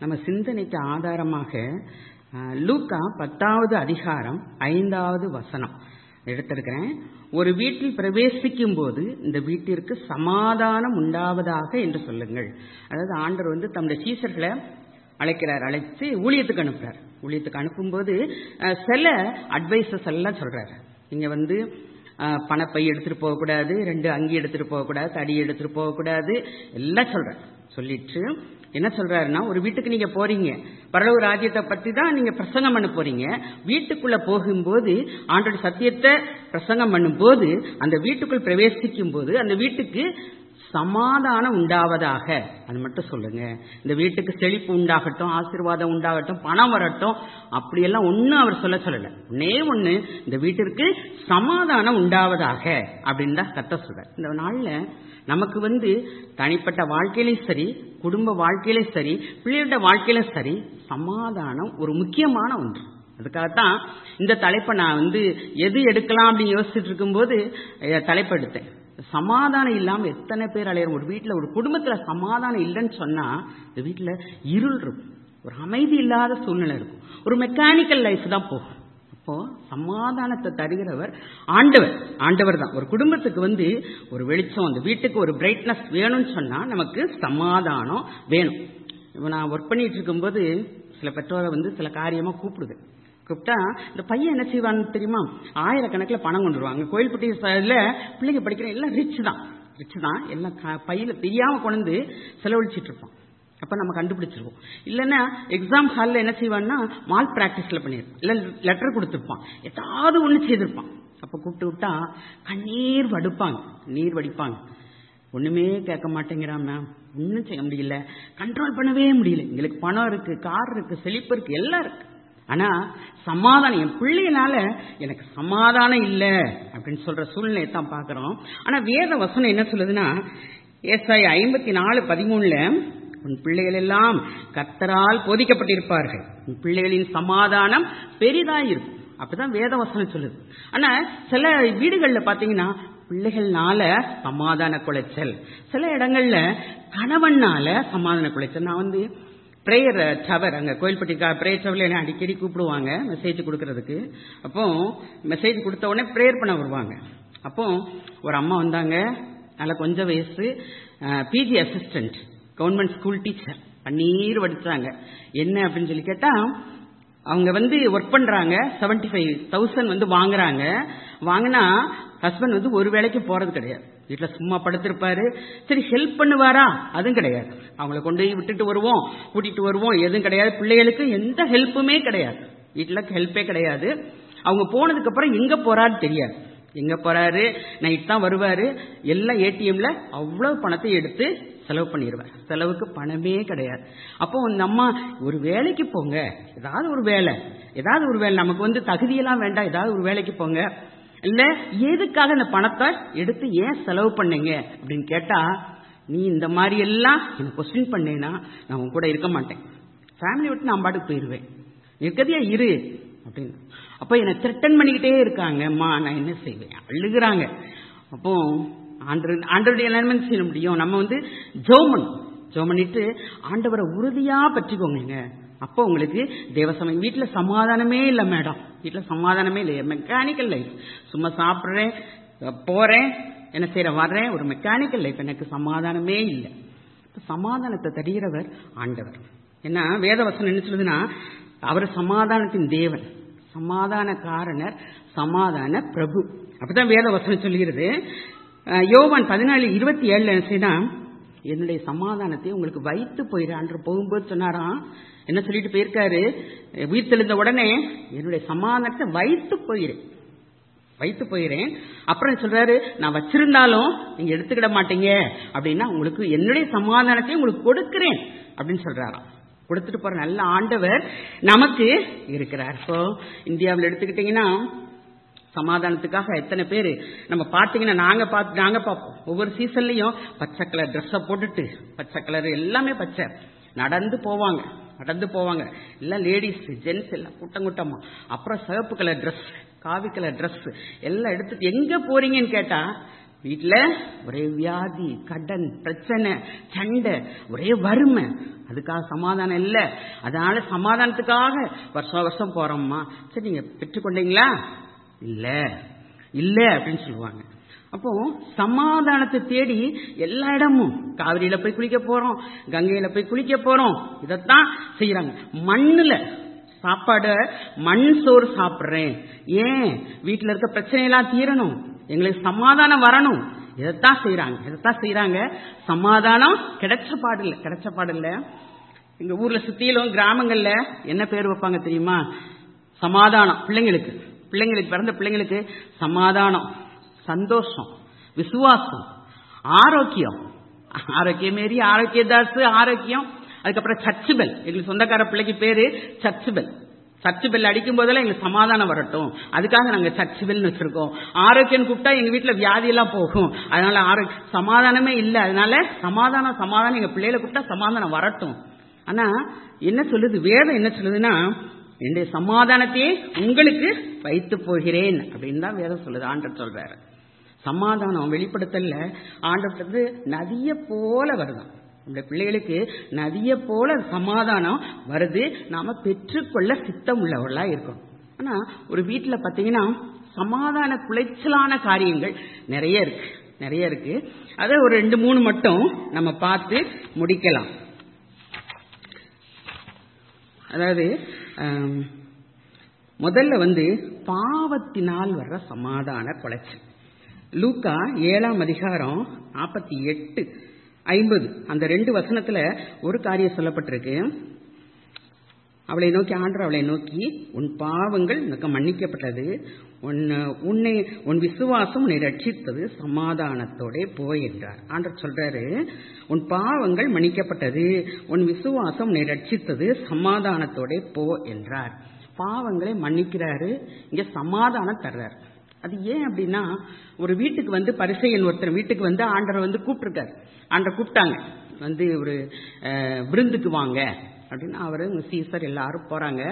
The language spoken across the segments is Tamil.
நம்ம சிந்தனைக்கு ஆதாரமாக அஹ், லூக்கா பத்தாவது அதிகாரம் ஐந்தாவது வசனம் எடுத்திருக்கிறேன் ஒரு வீட்டில் பிரவேசிக்கும் போது இந்த வீட்டிற்கு சமாதானம் உண்டாவதாக என்று சொல்லுங்கள் அதாவது ஆண்டவர் வந்து தம்முடைய சீசர்களை அழைக்கிறார் அழைச்சு ஊழியத்துக்கு அனுப்புறார் ஊழியத்துக்கு அனுப்பும்போது அஹ், சில அட்வைசஸ் எல்லாம் சொல்றாரு நீங்க வந்து அஹ், பணப்பை எடுத்துட்டு போகக்கூடாது ரெண்டு அங்கி எடுத்துட்டு போகக்கூடாது தடி எடுத்துட்டு போகக்கூடாது எல்லாம் சொல்றாரு சொல்லிட்டு என்ன சொல்றாருன்னா ஒரு வீட்டுக்கு நீங்க போறீங்க பரலோக ராஜ்யத்தை பத்தி தான் நீங்க பிரசங்கம் பண்ண போறீங்க வீட்டுக்குள்ள போகும்போது ஆண்டோட சத்தியத்தை பிரசங்கம் பண்ணும்போது அந்த வீட்டுக்குள் பிரவேசிக்கும் போது அந்த வீட்டுக்கு சமாதானம் உண்டாவதாக அது மட்டும் சொல்லுங்க இந்த வீட்டுக்கு செழிப்பு உண்டாகட்டும் ஆசீர்வாதம் உண்டாகட்டும் பணம் வரட்டும் அப்படியெல்லாம் ஒன்றும் அவர் சொல்ல சொல்லல ஒன்னே ஒன்று இந்த வீட்டிற்கு சமாதானம் உண்டாவதாக அப்படின்னு தான் கத்த சொல்றார் இந்த நாள்ல நமக்கு வந்து தனிப்பட்ட வாழ்க்கையிலும் சரி குடும்ப வாழ்க்கையிலும் சரி பிள்ளையோட வாழ்க்கையிலும் சரி சமாதானம் ஒரு முக்கியமான ஒன்று அதுக்காகத்தான் இந்த தலைப்பை நான் வந்து எது எடுக்கலாம் அப்படின்னு யோசிச்சுட்டு இருக்கும்போது அஹ், தலைப்பு எடுத்தேன் சமாதானம் இல்லாம எத்தனை பேர் அலையிறோம் ஒரு வீட்டில் ஒரு குடும்பத்துல சமாதானம் இல்லைன்னு சொன்னா இந்த வீட்டில் இருள் இருக்கும் ஒரு அமைதி இல்லாத சூழ்நிலை இருக்கும் ஒரு மெக்கானிக்கல் லைஃப் தான் போகும் அப்போ சமாதானத்தை தருகிறவர் ஆண்டவர் ஆண்டவர் தான் ஒரு குடும்பத்துக்கு வந்து ஒரு வெளிச்சம் அந்த வீட்டுக்கு ஒரு பிரைட்னஸ் வேணும்னு சொன்னா நமக்கு சமாதானம் வேணும் இப்போ நான் ஒர்க் பண்ணிட்டு இருக்கும்போது சில பெற்றோரை வந்து சில காரியமா கூப்பிடுது கூப்பிட்டா இந்த பையன் என்ன செய்வான்னு தெரியுமா ஆயிரக்கணக்கில் பணம் கொண்டு வருவாங்க கோயில்பட்டி சைடில் பிள்ளைங்க படிக்கிற எல்லாம் ரிச் தான் ரிச் தான் எல்லாம் க- பையில தெரியாம கொண்டு வந்து செலவழிச்சிட்டு இருப்போம் அப்ப நம்ம கண்டுபிடிச்சிருவோம் இல்லைன்னா எக்ஸாம் ஹாலில் என்ன செய்வான்னா மால் பிராக்டிஸ்ல பண்ணியிருப்பான் இல்ல லெட்டர் கொடுத்துருப்பான் ஏதாவது ஒண்ணு செய்திருப்பான் அப்ப கூப்பிட்டு விட்டா கண்ணீர் வடுப்பாங்க நீர் வடிப்பாங்க ஒண்ணுமே கேட்க மாட்டேங்கிறான் மேம் ஒன்றும் செய்ய முடியல கண்ட்ரோல் பண்ணவே முடியல எங்களுக்கு பணம் இருக்கு கார் இருக்கு செழிப்பு இருக்கு எல்லாம் இருக்கு ஆனா சமாதானம் என் பிள்ளையினால எனக்கு சமாதானம் இல்லை அப்படின்னு சொல்ற சூழ்நிலையை தான் பார்க்கிறோம் ஆனா வேத வசனம் என்ன சொல்லுதுன்னா ஏசாய் ஐம்பத்தி நாலு பதிமூணுல உன் பிள்ளைகள் எல்லாம் கர்த்தரால் போதிக்கப்பட்டிருப்பார்கள் உன் பிள்ளைகளின் சமாதானம் பெரிதாயிருக்கும் அப்படிதான் வேத வசனம் சொல்லுது ஆனா சில வீடுகள்ல பாத்தீங்கன்னா பிள்ளைகள்னால சமாதான குலைச்சல் சில இடங்கள்ல கணவன்னால சமாதான குலைச்சல் நான் வந்து பிரேயர் டவர் அங்க கோயில்பட்டி பிரேயர் டவர்ல என்ன அடிக்கடி கூப்பிடுவாங்க மெசேஜ் கொடுக்கறதுக்கு அப்போ மெசேஜ் கொடுத்த உடனே ப்ரேயர் பண்ண வருவாங்க அப்போ ஒரு அம்மா வந்தாங்க நல்ல கொஞ்சம் வயசு PG assistant government school teacher பன்னீர் வடிச்சாங்க என்ன அப்படின்னு சொல்லி கேட்டா அவங்க வந்து ஒர்க் பண்றாங்க செவன்டி ஃபைவ் தௌசண்ட் வந்து வாங்குறாங்க வாங்கினா ஹஸ்பண்ட் வந்து ஒரு வேலைக்கு போறது கிடையாது வீட்டுல சும்மா படுத்திருப்பாரு சரி ஹெல்ப் பண்ணுவாரா அதுவும் கிடையாது அவங்கள கொண்டு போய் விட்டுட்டு வருவோம் கூட்டிட்டு வருவோம் எதுவும் கிடையாது பிள்ளைகளுக்கு எந்த ஹெல்ப்புமே கிடையாது வீட்டுல ஹெல்ப்பே கிடையாது அவங்க போனதுக்கு அப்புறம் எங்க போறான்னு தெரியாது எங்க போறாரு நைட் தான் வருவாரு எல்லாம் ஏடிஎம்ல அவ்வளவு பணத்தை எடுத்து செலவு பண்ணிடுவார் செலவுக்கு பணமே கிடையாது அப்போ இந்த அம்மா ஒரு வேலைக்கு போங்க ஏதாவது ஒரு வேலை ஏதாவது ஒரு வேலை நமக்கு வந்து தகுதியெல்லாம் வேண்டாம் ஏதாவது ஒரு வேலைக்கு போங்க இல்ல எதுக்காக இந்த பணத்தை எடுத்து ஏன் செலவு பண்ணீங்க அப்படின்னு கேட்டா நீ இந்த மாதிரி எல்லாம் என்ன கொஸ்டின் பண்ணேன்னா நான் உன் கூட இருக்க மாட்டேன் ஃபேமிலி விட்டு நான் பாட்டுக்கு போயிடுவேன் இருக்கதையா இரு அப்படின்னு அப்போ என்னை த்ரெட்டன் பண்ணிக்கிட்டே இருக்காங்க அம்மா நான் என்ன செய்வேன் அழுகுறாங்க அப்போ ஆண்டு ஆண்டவருடைய எல்லாமே செய்ய முடியும் நம்ம வந்து ஜோமன் ஜோம் பண்ணிட்டு ஆண்டவரை உறுதியா பற்றிக்கோங்க அப்போ உங்களுக்கு தேவசமயம் வீட்டுல சமாதானமே இல்லை மேடம் வீட்டுல சமாதானமே இல்லை மெக்கானிக்கல் லைஃப் சும்மா சாப்பிட்றேன் போறேன் என்ன செய்யறேன் வர்றேன் ஒரு மெக்கானிக்கல் லைஃப் எனக்கு சமாதானமே இல்லை இப்ப சமாதானத்தை தருகிறவர் ஆண்டவர் என்ன வேதவசனம் என்ன சொல்லுதுன்னா அவர் சமாதானத்தின் தேவன் சமாதான காரணர் சமாதான பிரபு அப்படிதான் வேத வசனம் சொல்லுகிறது அஹ் யோவான் பதினாலு இருபத்தி ஏழுல என்ன செய்யனா என்னுடைய சமாதானத்தை உங்களுக்கு வைத்து போயிடான்ற போகும்போது சொன்னாராம் என்ன சொல்லிட்டு போயிருக்காரு உயிர் தெளிந்த உடனே என்னுடைய சமாதானத்தை வைத்து போயிறேன் வைத்து போயிறேன் அப்புறம் சொல்றாரு நான் வச்சிருந்தாலும் நீங்க எடுத்துக்கிட மாட்டீங்க அப்படின்னா உங்களுக்கு என்னுடைய சமாதானத்தை உங்களுக்கு கொடுக்கிறேன் அப்படின்னு சொல்றாராம் கொடுத்துட்டு போற நல்ல ஆண்டவர் நமக்கு இருக்கிறார் இப்போ இந்தியாவில் எடுத்துக்கிட்டீங்கன்னா சமாதானத்துக்காக எத்தனை பேர் நம்ம பார்த்தீங்கன்னா நாங்க பார்த்து நாங்க பார்ப்போம் ஒவ்வொரு சீசன்லயும் பச்சை கலர் ட்ரெஸ்ஸை போட்டுட்டு பச்சை கலர் எல்லாமே பச்சை நடந்து போவாங்க நடந்து போவாங்க எல்லாம் லேடிஸ் ஜென்ஸ் எல்லாம் கூட்டம் கூட்டமா அப்புறம் சிவப்பு கலர் ட்ரெஸ் காவி கலர் ட்ரெஸ் எல்லாம் எடுத்துட்டு எங்க போறீங்கன்னு கேட்டா வீட்டுல ஒரே வியாதி கடன் பிரச்சனை சண்டை ஒரே வறுமை அதுக்காக சமாதானம் இல்லை அதனால சமாதானத்துக்காக வருஷம் வருஷம் போறோம்மா சரி நீங்க பெற்றுக்கொண்டீங்களா இல்ல இல்ல அப்படின்னு சொல்லுவாங்க அப்போ சமாதானத்தை தேடி எல்லா இடமும் காவிரியில போய் குளிக்க போறோம் கங்கையில போய் குளிக்க போறோம் இதைத்தான் செய்யறாங்க மண்ணுல சாப்பாடு மண் சோறு சாப்பிடுறேன் ஏன் வீட்டுல இருக்க பிரச்சனையெல்லாம் தீரணும் எங்களுக்கு சமாதானம் வரணும் இதைத்தான் செய்யறாங்க இதைத்தான் செய்யறாங்க சமாதானம் கிடைச்ச பாடு இல்லை கிடைச்ச பாடு இல்லை எங்க ஊர்ல சுத்தியிலும் கிராமங்கள்ல என்ன பேர் வைப்பாங்க தெரியுமா சமாதானம் பிள்ளைங்களுக்கு பிள்ளைங்களுக்கு பிறந்த பிள்ளைங்களுக்கு சமாதானம் சந்தோஷம் விசுவாசம் ஆரோக்கியம் ஆரோக்கியம் மாரி ஆரோக்கியதாஸ் ஆரோக்கியம் அதுக்கப்புறம் சர்ச்சு பெல் எங்களுக்கு சொந்தக்கார பிள்ளைக்கு பேரு சர்ச்சு பெல் சர்ச்சு பெல் அடிக்கும் போதெல்லாம் எங்களுக்கு சமாதானம் வரட்டும் அதுக்காக நாங்க சர்ச்சு பெல்னு வச்சிருக்கோம் ஆரோக்கியம் கூப்பிட்டா எங்க வீட்டுல வியாதி எல்லாம் போகும் அதனால ஆரோக்கிய சமாதானமே இல்லை அதனால சமாதானம் சமாதானம் எங்க பிள்ளைகளை கூப்பிட்டா சமாதானம் வரட்டும் ஆனா என்ன சொல்லுது வேதம் என்ன சொல்லுதுன்னா என்னுடைய சமாதானத்தையே உங்களுக்கு வைத்து போகிறேன் அப்படின்னு தான் வேதம் சொல்லுது ஆண்டர் சொல்றாரு சமாதானம் வெளிப்படுத்தல ஆண்டவர்கிட்ட நதிய போல வருதான் நம்முடைய பிள்ளைகளுக்கு நதிய போல சமாதானம் வருது நாம பெற்றுக்கொள்ள சித்தம் உள்ளவர்களா இருக்கணும் ஆனா ஒரு வீட்டுல பாத்தீங்கன்னா சமாதான குலைச்சலான காரியங்கள் நிறைய இருக்கு நிறைய இருக்கு அதை ஒரு ரெண்டு மூணு மட்டும் நம்ம பார்த்து முடிக்கலாம் அதாவது முதல்ல வந்து பாவத்தினால் வர்ற சமாதான குலைச்சல் லூக்கா ஏழாம் அதிகாரம் நாற்பத்தி எட்டு ஐம்பது அந்த ரெண்டு வசனத்துல ஒரு காரியம் சொல்லப்பட்டிருக்கு அவளை நோக்கி ஆண்டர் அவளை நோக்கி உன் பாவங்கள் உனக்கு மன்னிக்கப்பட்டது உன் உன்னை உன் விசுவாசம் உன்னை ரட்சித்தது சமாதானத்தோட போய் என்றார் ஆண்டர் சொல்றாரு உன் பாவங்கள் மன்னிக்கப்பட்டது உன் விசுவாசம் உன்னை ரட்சித்தது சமாதானத்தோட போ என்றார் பாவங்களை மன்னிக்கிறாரு இங்க சமாதானம் தர்றாரு அது ஏன் அப்படின்னா ஒரு வீட்டுக்கு வந்து பரிசையன் ஒருத்தர் வீட்டுக்கு வந்து ஆண்டரை வந்து கூப்பிட்டுருக்காரு ஆண்டரை கூப்பிட்டாங்க வந்து ஒரு விருந்துக்கு வாங்க அப்படின்னு அவரு சீசர் எல்லாரும் போறாங்க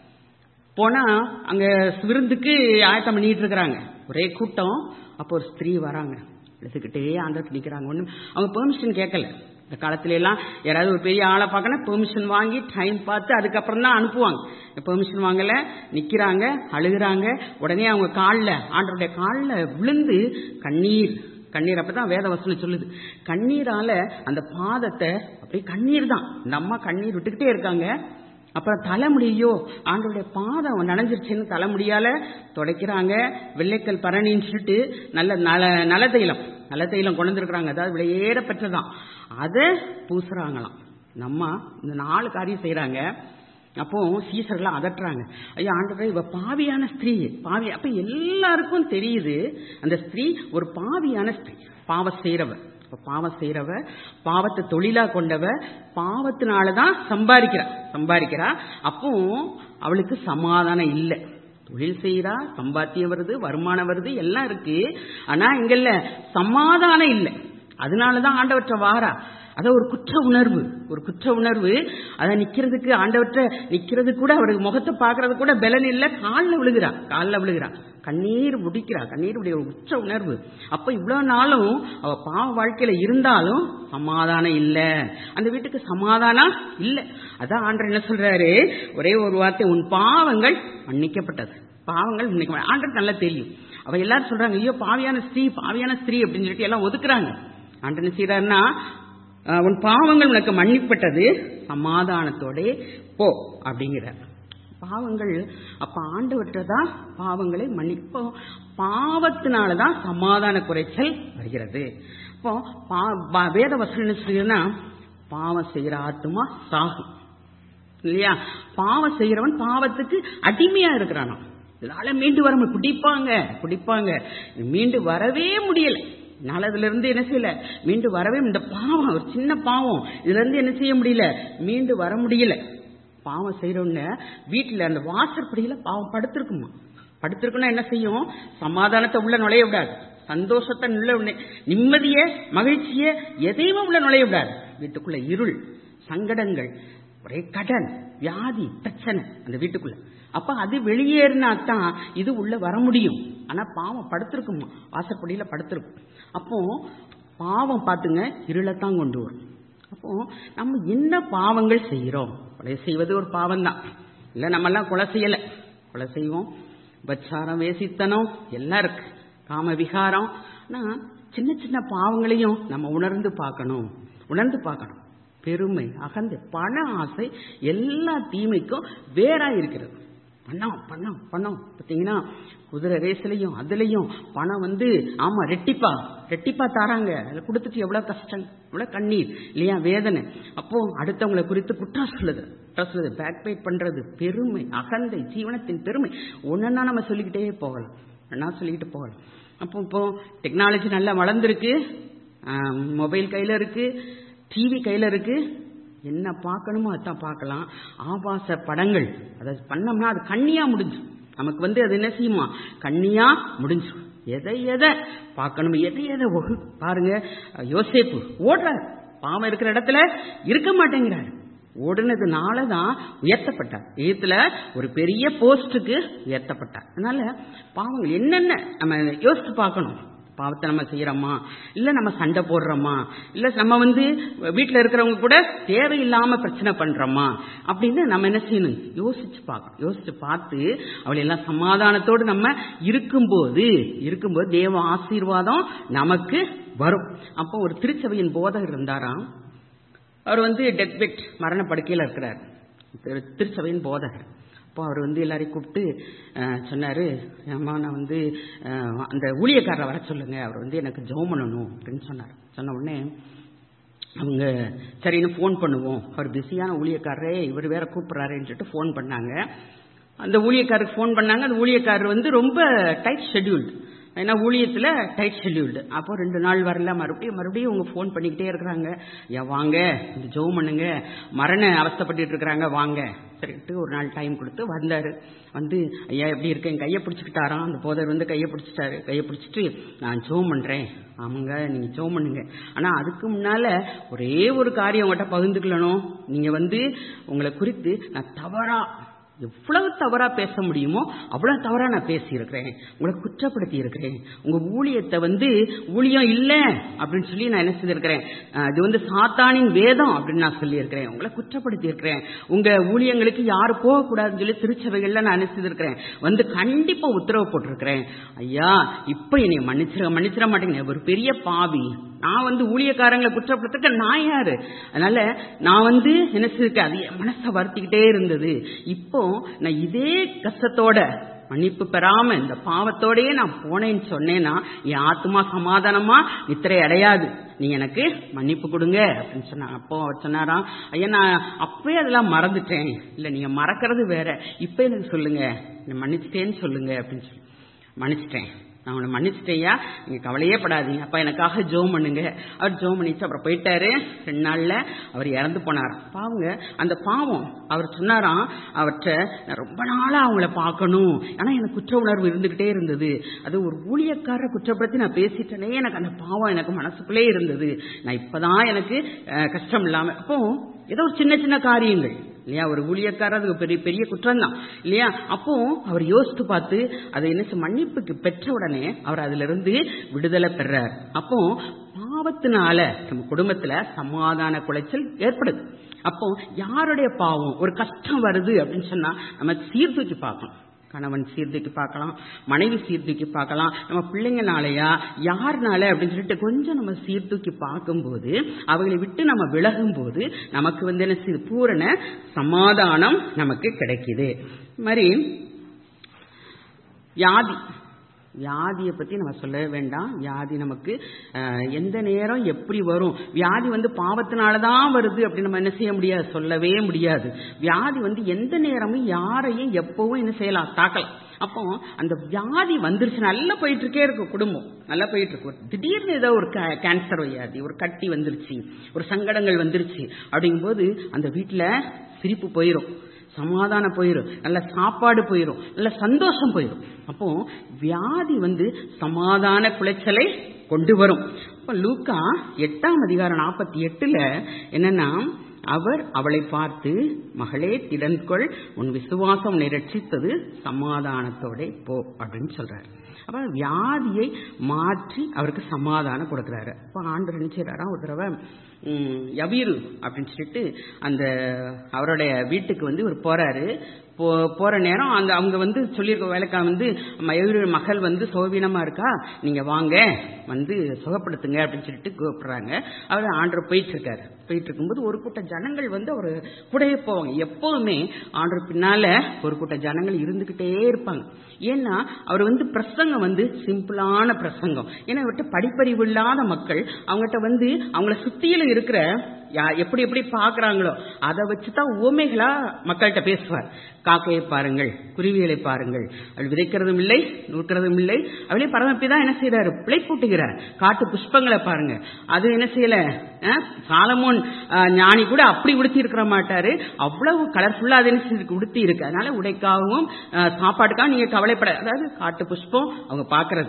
போனா அங்க விருந்துக்கு ஆயத்தம் பண்ணிட்டு இருக்கிறாங்க ஒரே கூட்டம் அப்போ ஒரு ஸ்திரீ வராங்க எடுத்துக்கிட்டே ஆண்டருக்கு நிக்கிறாங்க ஒண்ணு அவங்க பெர்மிஷன் கேட்கல இந்த காலத்துல எல்லாம் யாராவது ஒரு பெரிய ஆளை பார்க்கணும் பெர்மிஷன் வாங்கி டைம் பார்த்து அதுக்கப்புறம் தான் அனுப்புவாங்க பெர்மிஷன் வாங்கல நிக்கிறாங்க அழுகுறாங்க உடனே அவங்க காலில் ஆண்டருடைய காலில் விழுந்து கண்ணீர் கண்ணீர் அப்பதான் வேத வசனம் சொல்லுது கண்ணீரால அந்த பாதத்தை அப்படியே கண்ணீர் தான் இந்த அம்மா கண்ணீர் விட்டுக்கிட்டே இருக்காங்க அப்புறம் தலைமுடியோ ஆண்டோடைய பாதம் நனைஞ்சிருச்சுன்னு தலைமுடியால துடைக்கிறாங்க வெள்ளைக்கல் பரணின்னு சொல்லிட்டு நல்ல நல நல தைலம் நல்ல தைலம் கொண்டு வந்துருக்குறாங்க அதாவது விலையேற பெற்றதான் அதை பூசுறாங்களாம் நம்ம இந்த நாலு காரியம் செய்யறாங்க அப்போ சீசர்லாம் அதட்டுறாங்க ஐயா ஆண்டவரே இவ பாவியான ஸ்திரீ பாவி அப்ப எல்லாருக்கும் தெரியுது அந்த ஸ்திரீ ஒரு பாவியான ஸ்திரீ பாவ செய்யறவ பாவம் செய்யறவ பாவத்தை தொழிலா கொண்டவ பாவத்தினாலதான் சம்பாதிக்கிறா சம்பாதிக்கிறா அப்போ அவளுக்கு சமாதானம் இல்லை தொழில் செய்யறா சம்பாத்தியம் வருது வருமானம் வருது எல்லாம் இருக்கு ஆனா இங்கல்ல சமாதானம் இல்லை அதனாலதான் ஆண்டவற்ற வாரா அத ஒரு குற்ற உணர்வு ஒரு குற்ற உணர்வு அத நிக்கிறதுக்கு ஆண்டவற்ற நிக்கிறது கூட அவருக்கு முகத்தை பாக்குறது கூட பலன் இல்ல காலில் விழுகிறா காலில் விழுகிறா கண்ணீர் முடிக்கிறா கண்ணீர் உடைய உச்ச உணர்வு அப்ப இவ்வளவு நாளும் அவ பாவ வாழ்க்கையில இருந்தாலும் சமாதானம் இல்ல அந்த வீட்டுக்கு சமாதானம் இல்ல அதான் ஆண்டர் என்ன சொல்றாரு ஒரே ஒரு வார்த்தை உன் பாவங்கள் மன்னிக்கப்பட்டது பாவங்கள் மன்னிக்க ஆண்டர் நல்லா தெரியும் அவ எல்லாரும் சொல்றாங்க ஐயோ பாவியான ஸ்திரீ பாவியான ஸ்திரீ அப்படின்னு சொல்லிட்டு எல்லாம் ஒதுக்குறாங்க ஆண்டர் என்ன செய்யறாருன்னா உன் பாவங்கள் உனக்கு மன்னிப்பட்டது சமாதானத்தோட போ அப்படிங்கிறார் பாவங்கள் அப்ப ஆண்டவற்ற தான் பாவங்களை மன்னிப்போம் பாவத்தினாலதான் சமாதான குறைச்சல் வருகிறது இப்போ வேத வசனம் சொல்லுன்னா பாவம் செய்யற ஆத்மா சாகும் இல்லையா பாவம் செய்யறவன் பாவத்துக்கு அடிமையா இருக்கிறானா இதனால மீண்டு வர குடிப்பாங்க குடிப்பாங்க மீண்டு வரவே முடியல என்னால் அதுல இருந்து என்ன செய்யல மீண்டு வரவே இந்த பாவம் ஒரு சின்ன பாவம் இதுல இருந்து என்ன செய்ய முடியல மீண்டு வர முடியல பாவம் செய்யறவங்க வீட்டுல அந்த வாசற்படியில பாவம் படுத்திருக்குமா படுத்திருக்குன்னா என்ன செய்யும் சமாதானத்தை உள்ள நுழைய விடாது சந்தோஷத்தை உள்ள நிம்மதிய மகிழ்ச்சிய எதையுமே உள்ள நுழைய விடாது வீட்டுக்குள்ள இருள் சங்கடங்கள் ஒரே கடன் வியாதி பிரச்சனை அந்த வீட்டுக்குள்ள அப்ப அது வெளியேறினா தான் இது உள்ள வர முடியும் ஆனா பாவம் படுத்திருக்குமா வாசப்படியில படுத்திருக்கும் அப்போ பாவம் பார்த்துங்க இருளத்தான் கொண்டு வரும் அப்போ நம்ம என்ன பாவங்கள் செய்கிறோம் கொலை செய்வது ஒரு பாவம் தான் இல்லை நம்மெல்லாம் கொலை செய்யலை கொலை செய்வோம் பச்சாரம் வேசித்தனம் எல்லாம் இருக்கு காம விகாரம் ஆனால் சின்ன சின்ன பாவங்களையும் நம்ம உணர்ந்து பார்க்கணும் உணர்ந்து பார்க்கணும் பெருமை அகந்தை பண ஆசை எல்லா தீமைக்கும் வேறா இருக்கிறது பணம் பணம் பணம் பார்த்தீங்கன்னா குதிரை ரேஸ்லையும் அதுலயும் பணம் வந்து ஆமா ரெட்டிப்பா ரெட்டிப்பா தாராங்க அதில் கொடுத்துட்டு எவ்வளவு கஷ்டம் எவ்வளவு கண்ணீர் இல்லையா வேதனை அப்போ அடுத்தவங்களை குறித்து குற்றம் சொல்லுது குற்றம் சொல்லுது பேக் பைட் பண்றது பெருமை அகந்தை ஜீவனத்தின் பெருமை ஒன்னா நம்ம சொல்லிக்கிட்டே போகலாம் ஒன்னா சொல்லிக்கிட்டு போகலாம் அப்போ இப்போ டெக்னாலஜி நல்லா வளர்ந்துருக்கு மொபைல் கையில இருக்கு டிவி கையில இருக்கு என்ன பார்க்கணுமோ அதான் பார்க்கலாம் ஆபாச படங்கள் அதை பண்ணோம்னா அது கண்ணியா முடிஞ்சு நமக்கு வந்து அது என்ன செய்யுமா கண்ணியா முடிஞ்சு எதை எதை பார்க்கணும் எதை எதை ஒகு பாருங்க யோசேப்பு ஓடுறார் பாவம் இருக்கிற இடத்துல இருக்க மாட்டேங்கிறார் ஓடுனதுனால தான் உயர்த்தப்பட்டார் எய்த்துல ஒரு பெரிய போஸ்டுக்கு உயர்த்தப்பட்டார் அதனால பாவங்கள் என்னென்ன நம்ம யோசித்து பார்க்கணும் பாவத்தை நம்ம செய்யறோமா இல்ல நம்ம சண்டை போடுறோமா இல்ல நம்ம வந்து வீட்டுல இருக்கிறவங்க கூட தேவையில்லாம பிரச்சனை பண்றோமா அப்படின்னு நம்ம என்ன செய்யணும் யோசிச்சு பார்க்கணும் யோசிச்சு பார்த்து அவளை எல்லாம் சமாதானத்தோடு நம்ம இருக்கும்போது இருக்கும்போது தேவ ஆசீர்வாதம் நமக்கு வரும் அப்போ ஒரு திருச்சபையின் போதகர் இருந்தாராம் அவர் வந்து டெத் பெட் மரண படுக்கையில் இருக்கிறார் திருச்சபையின் போதகர் அப்போ அவர் வந்து எல்லாரையும் கூப்பிட்டு சொன்னார் அம்மா நான் வந்து அந்த ஊழியக்காரரை வர சொல்லுங்க அவர் வந்து எனக்கு ஜெபம் பண்ணணும் அப்படின்னு சொன்னார் சொன்ன உடனே அவங்க சரின்னு ஃபோன் பண்ணுவோம் அவர் பிஸியான ஊழியக்காரரே இவர் வேற கூப்பிட்றாருன்னு சொல்லிட்டு ஃபோன் பண்ணாங்க அந்த ஊழியக்காரருக்கு ஃபோன் பண்ணாங்க அந்த ஊழியக்காரர் வந்து ரொம்ப டைட் ஷெட்யூல்டு ஏன்னா ஊழியத்தில் டைட் ஷெட்யூல்டு அப்போ ரெண்டு நாள் வரல மறுபடியும் மறுபடியும் அவங்க ஃபோன் பண்ணிக்கிட்டே இருக்கிறாங்க ஐயா வாங்க இந்த ஜோம் பண்ணுங்க மரண அவஸ்தப்பட்டு இருக்கிறாங்க வாங்க சரிட்டு ஒரு நாள் டைம் கொடுத்து வந்தார் வந்து ஐயா எப்படி இருக்கேன் கையை பிடிச்சிக்கிட்டாராம் அந்த போதர் வந்து கையை பிடிச்சிட்டாரு கையை பிடிச்சிட்டு நான் ஜோம் பண்ணுறேன் ஆமாங்க நீங்கள் ஜோம் பண்ணுங்க ஆனால் அதுக்கு முன்னால் ஒரே ஒரு காரியம் உங்கள்கிட்ட பகிர்ந்துக்கலணும் நீங்கள் வந்து உங்களை குறித்து நான் தவறா எவ்வளவு தவறா பேச முடியுமோ அவ்வளவு தவறா நான் பேசி இருக்கிறேன் உங்களை குற்றப்படுத்தி இருக்கிறேன் உங்க ஊழியத்தை வந்து ஊழியம் இல்லை அப்படின்னு சொல்லி நான் என்ன செய்திருக்கிறேன் இது வந்து சாத்தானின் வேதம் அப்படின்னு நான் சொல்லியிருக்கிறேன் உங்களை குற்றப்படுத்தி இருக்கிறேன் உங்க ஊழியங்களுக்கு யாரு போகக்கூடாதுன்னு சொல்லி திருச்சபைகள்ல நான் என்ன செய்திருக்கிறேன் வந்து கண்டிப்பா உத்தரவு போட்டிருக்கிறேன் ஐயா இப்ப என்னை மன்னிச்சிட மன்னிச்சிட மாட்டேங்க ஒரு பெரிய பாவி நான் வந்து ஊழியக்காரங்களை குற்றப்படுத்த நான் யாரு அதனால நான் வந்து என்ன செய்யிருக்கேன் அது என் மனசை வருத்திக்கிட்டே இருந்தது இப்போ நான் இதே கஷ்டத்தோட மன்னிப்பு பெறாம இந்த பாவத்தோடயே நான் போனேன்னு சொன்னேன்னா என் ஆத்மா சமாதானமா நித்திரை அடையாது நீ எனக்கு மன்னிப்பு கொடுங்க அப்படின்னு சொன்னாங்க அப்போ அவர் சொன்னாராம் ஐயா நான் அப்பவே அதெல்லாம் மறந்துட்டேன் இல்ல நீங்க மறக்கிறது வேற இப்ப எனக்கு சொல்லுங்க மன்னிச்சிட்டேன்னு சொல்லுங்க அப்படின்னு சொல்லி மன்னிச்சிட்டேன் நான் உன்னை மன்னிச்சிட்டேயா நீங்க கவலையே படாதீங்க அப்ப எனக்காக ஜோம் பண்ணுங்க அவர் ஜோம் பண்ணிச்சு அப்புறம் போயிட்டாரு ரெண்டு நாள்ல அவர் இறந்து போனாராம் பாவங்க அந்த பாவம் அவர் சொன்னாராம் அவற்றை நான் ரொம்ப நாளா அவங்கள பார்க்கணும் ஆனா எனக்கு குற்ற உணர்வு இருந்துகிட்டே இருந்தது அது ஒரு ஊழியக்காரரை குற்றப்படுத்தி நான் பேசிட்டேனே எனக்கு அந்த பாவம் எனக்கு மனசுக்குள்ளே இருந்தது நான் இப்பதான் எனக்கு கஷ்டம் இல்லாம அப்போ ஏதோ ஒரு சின்ன சின்ன காரியங்கள் இல்லையா ஒரு ஊழியக்காரர் அது பெரிய பெரிய குற்றம் தான் இல்லையா அப்போ அவர் யோசித்து பார்த்து அதை என்ன மன்னிப்புக்கு பெற்ற உடனே அவர் அதுல இருந்து விடுதலை பெறார் அப்போ பாவத்தினால நம்ம குடும்பத்துல சமாதான குலைச்சல் ஏற்படுது அப்போ யாருடைய பாவம் ஒரு கஷ்டம் வருது அப்படின்னு சொன்னா நம்ம சீர்தூக்கி பார்க்கணும் கணவன் சீர்தூக்கி பார்க்கலாம் மனைவி சீர்தூக்கி பார்க்கலாம் நம்ம பிள்ளைங்கனாலயா யாருனால அப்படின்னு சொல்லிட்டு கொஞ்சம் நம்ம சீர்தூக்கி பார்க்கும்போது அவங்களை விட்டு நம்ம விலகும் போது நமக்கு வந்து என்ன செய்யுது பூரண சமாதானம் நமக்கு கிடைக்குது மாதிரி வியாதி வியாதியை பத்தி நம்ம சொல்லவே வேண்டாம் வியாதி நமக்கு எந்த நேரம் எப்படி வரும் வியாதி வந்து பாவத்தினால தான் வருது அப்படின்னு நம்ம என்ன செய்ய முடியாது சொல்லவே முடியாது வியாதி வந்து எந்த நேரமும் யாரையும் எப்பவும் என்ன செய்யலாம் தாக்கலாம் அப்போ அந்த வியாதி வந்துருச்சு நல்லா போயிட்டு இருக்கே இருக்கு குடும்பம் நல்லா போயிட்டு இருக்கு திடீர்னு ஏதோ ஒரு கேன்சர் வியாதி ஒரு கட்டி வந்துருச்சு ஒரு சங்கடங்கள் வந்துருச்சு அப்படிங்கும்போது அந்த வீட்டில் சிரிப்பு போயிடும் சமாதானம் போயிடும் நல்ல சாப்பாடு போயிடும் நல்ல சந்தோஷம் போயிடும் அப்போ வியாதி வந்து சமாதான குலைச்சலை கொண்டு வரும் அப்ப லூக்கா எட்டாம் அதிகாரம் நாற்பத்தி எட்டுல என்னன்னா அவர் அவளை பார்த்து மகளே திடன்கொள் உன் விசுவாசம் உன்னை ரட்சித்தது சமாதானத்தோட போ அப்படின்னு சொல்றாரு அப்ப வியாதியை மாற்றி அவருக்கு சமாதானம் கொடுக்குறாரு அப்ப ஆண்டு நினைச்சாரா ஒரு தடவை யவீரு அப்படின்னு சொல்லிட்டு அந்த அவருடைய வீட்டுக்கு வந்து ஒரு போறாரு போ போற நேரம் அந்த அவங்க வந்து சொல்லியிருக்க வேலைக்கா வந்து மயூர மகள் வந்து சோபீனமா இருக்கா நீங்க வாங்க வந்து சுகப்படுத்துங்க அப்படின்னு சொல்லிட்டு கூப்பிடுறாங்க அவர் ஆண்டர் போயிட்டு இருக்காரு போயிட்டு இருக்கும்போது ஒரு கூட்ட ஜனங்கள் வந்து அவர் கூடயே போவாங்க எப்பவுமே ஆண்டர் பின்னால ஒரு கூட்ட ஜனங்கள் இருந்துகிட்டே இருப்பாங்க ஏன்னா அவர் வந்து பிரசங்கம் வந்து சிம்பிளான பிரசங்கம் ஏன்னா விட்டு படிப்பறிவு இல்லாத மக்கள் அவங்ககிட்ட வந்து அவங்கள சுத்தியில இருக்கிற எப்படி எப்படி பாக்குறாங்களோ அதை வச்சுதான் உவமைகளா மக்கள்கிட்ட பேசுவார் காக்கையை பாருங்கள் குருவிகளை பாருங்கள் அவள் விதைக்கிறதும் இல்லை நூற்கிறதும் இல்லை அவளே பரமப்பிதான் என்ன செய்யறாரு பிழைப்பூட்டுகிறார் காட்டு புஷ்பங்களை பாருங்க அது என்ன செய்யல சாலமோன் ஞானி கூட அப்படி உடுத்தி இருக்கிற மாட்டாரு அவ்வளவு கலர்ஃபுல்லா அது என்ன உடுத்தி இருக்கு அதனால உடைக்காகவும் சாப்பாட்டுக்காக நீங்க கவலைப்பட அதாவது காட்டு புஷ்பம் அவங்க பாக்குறது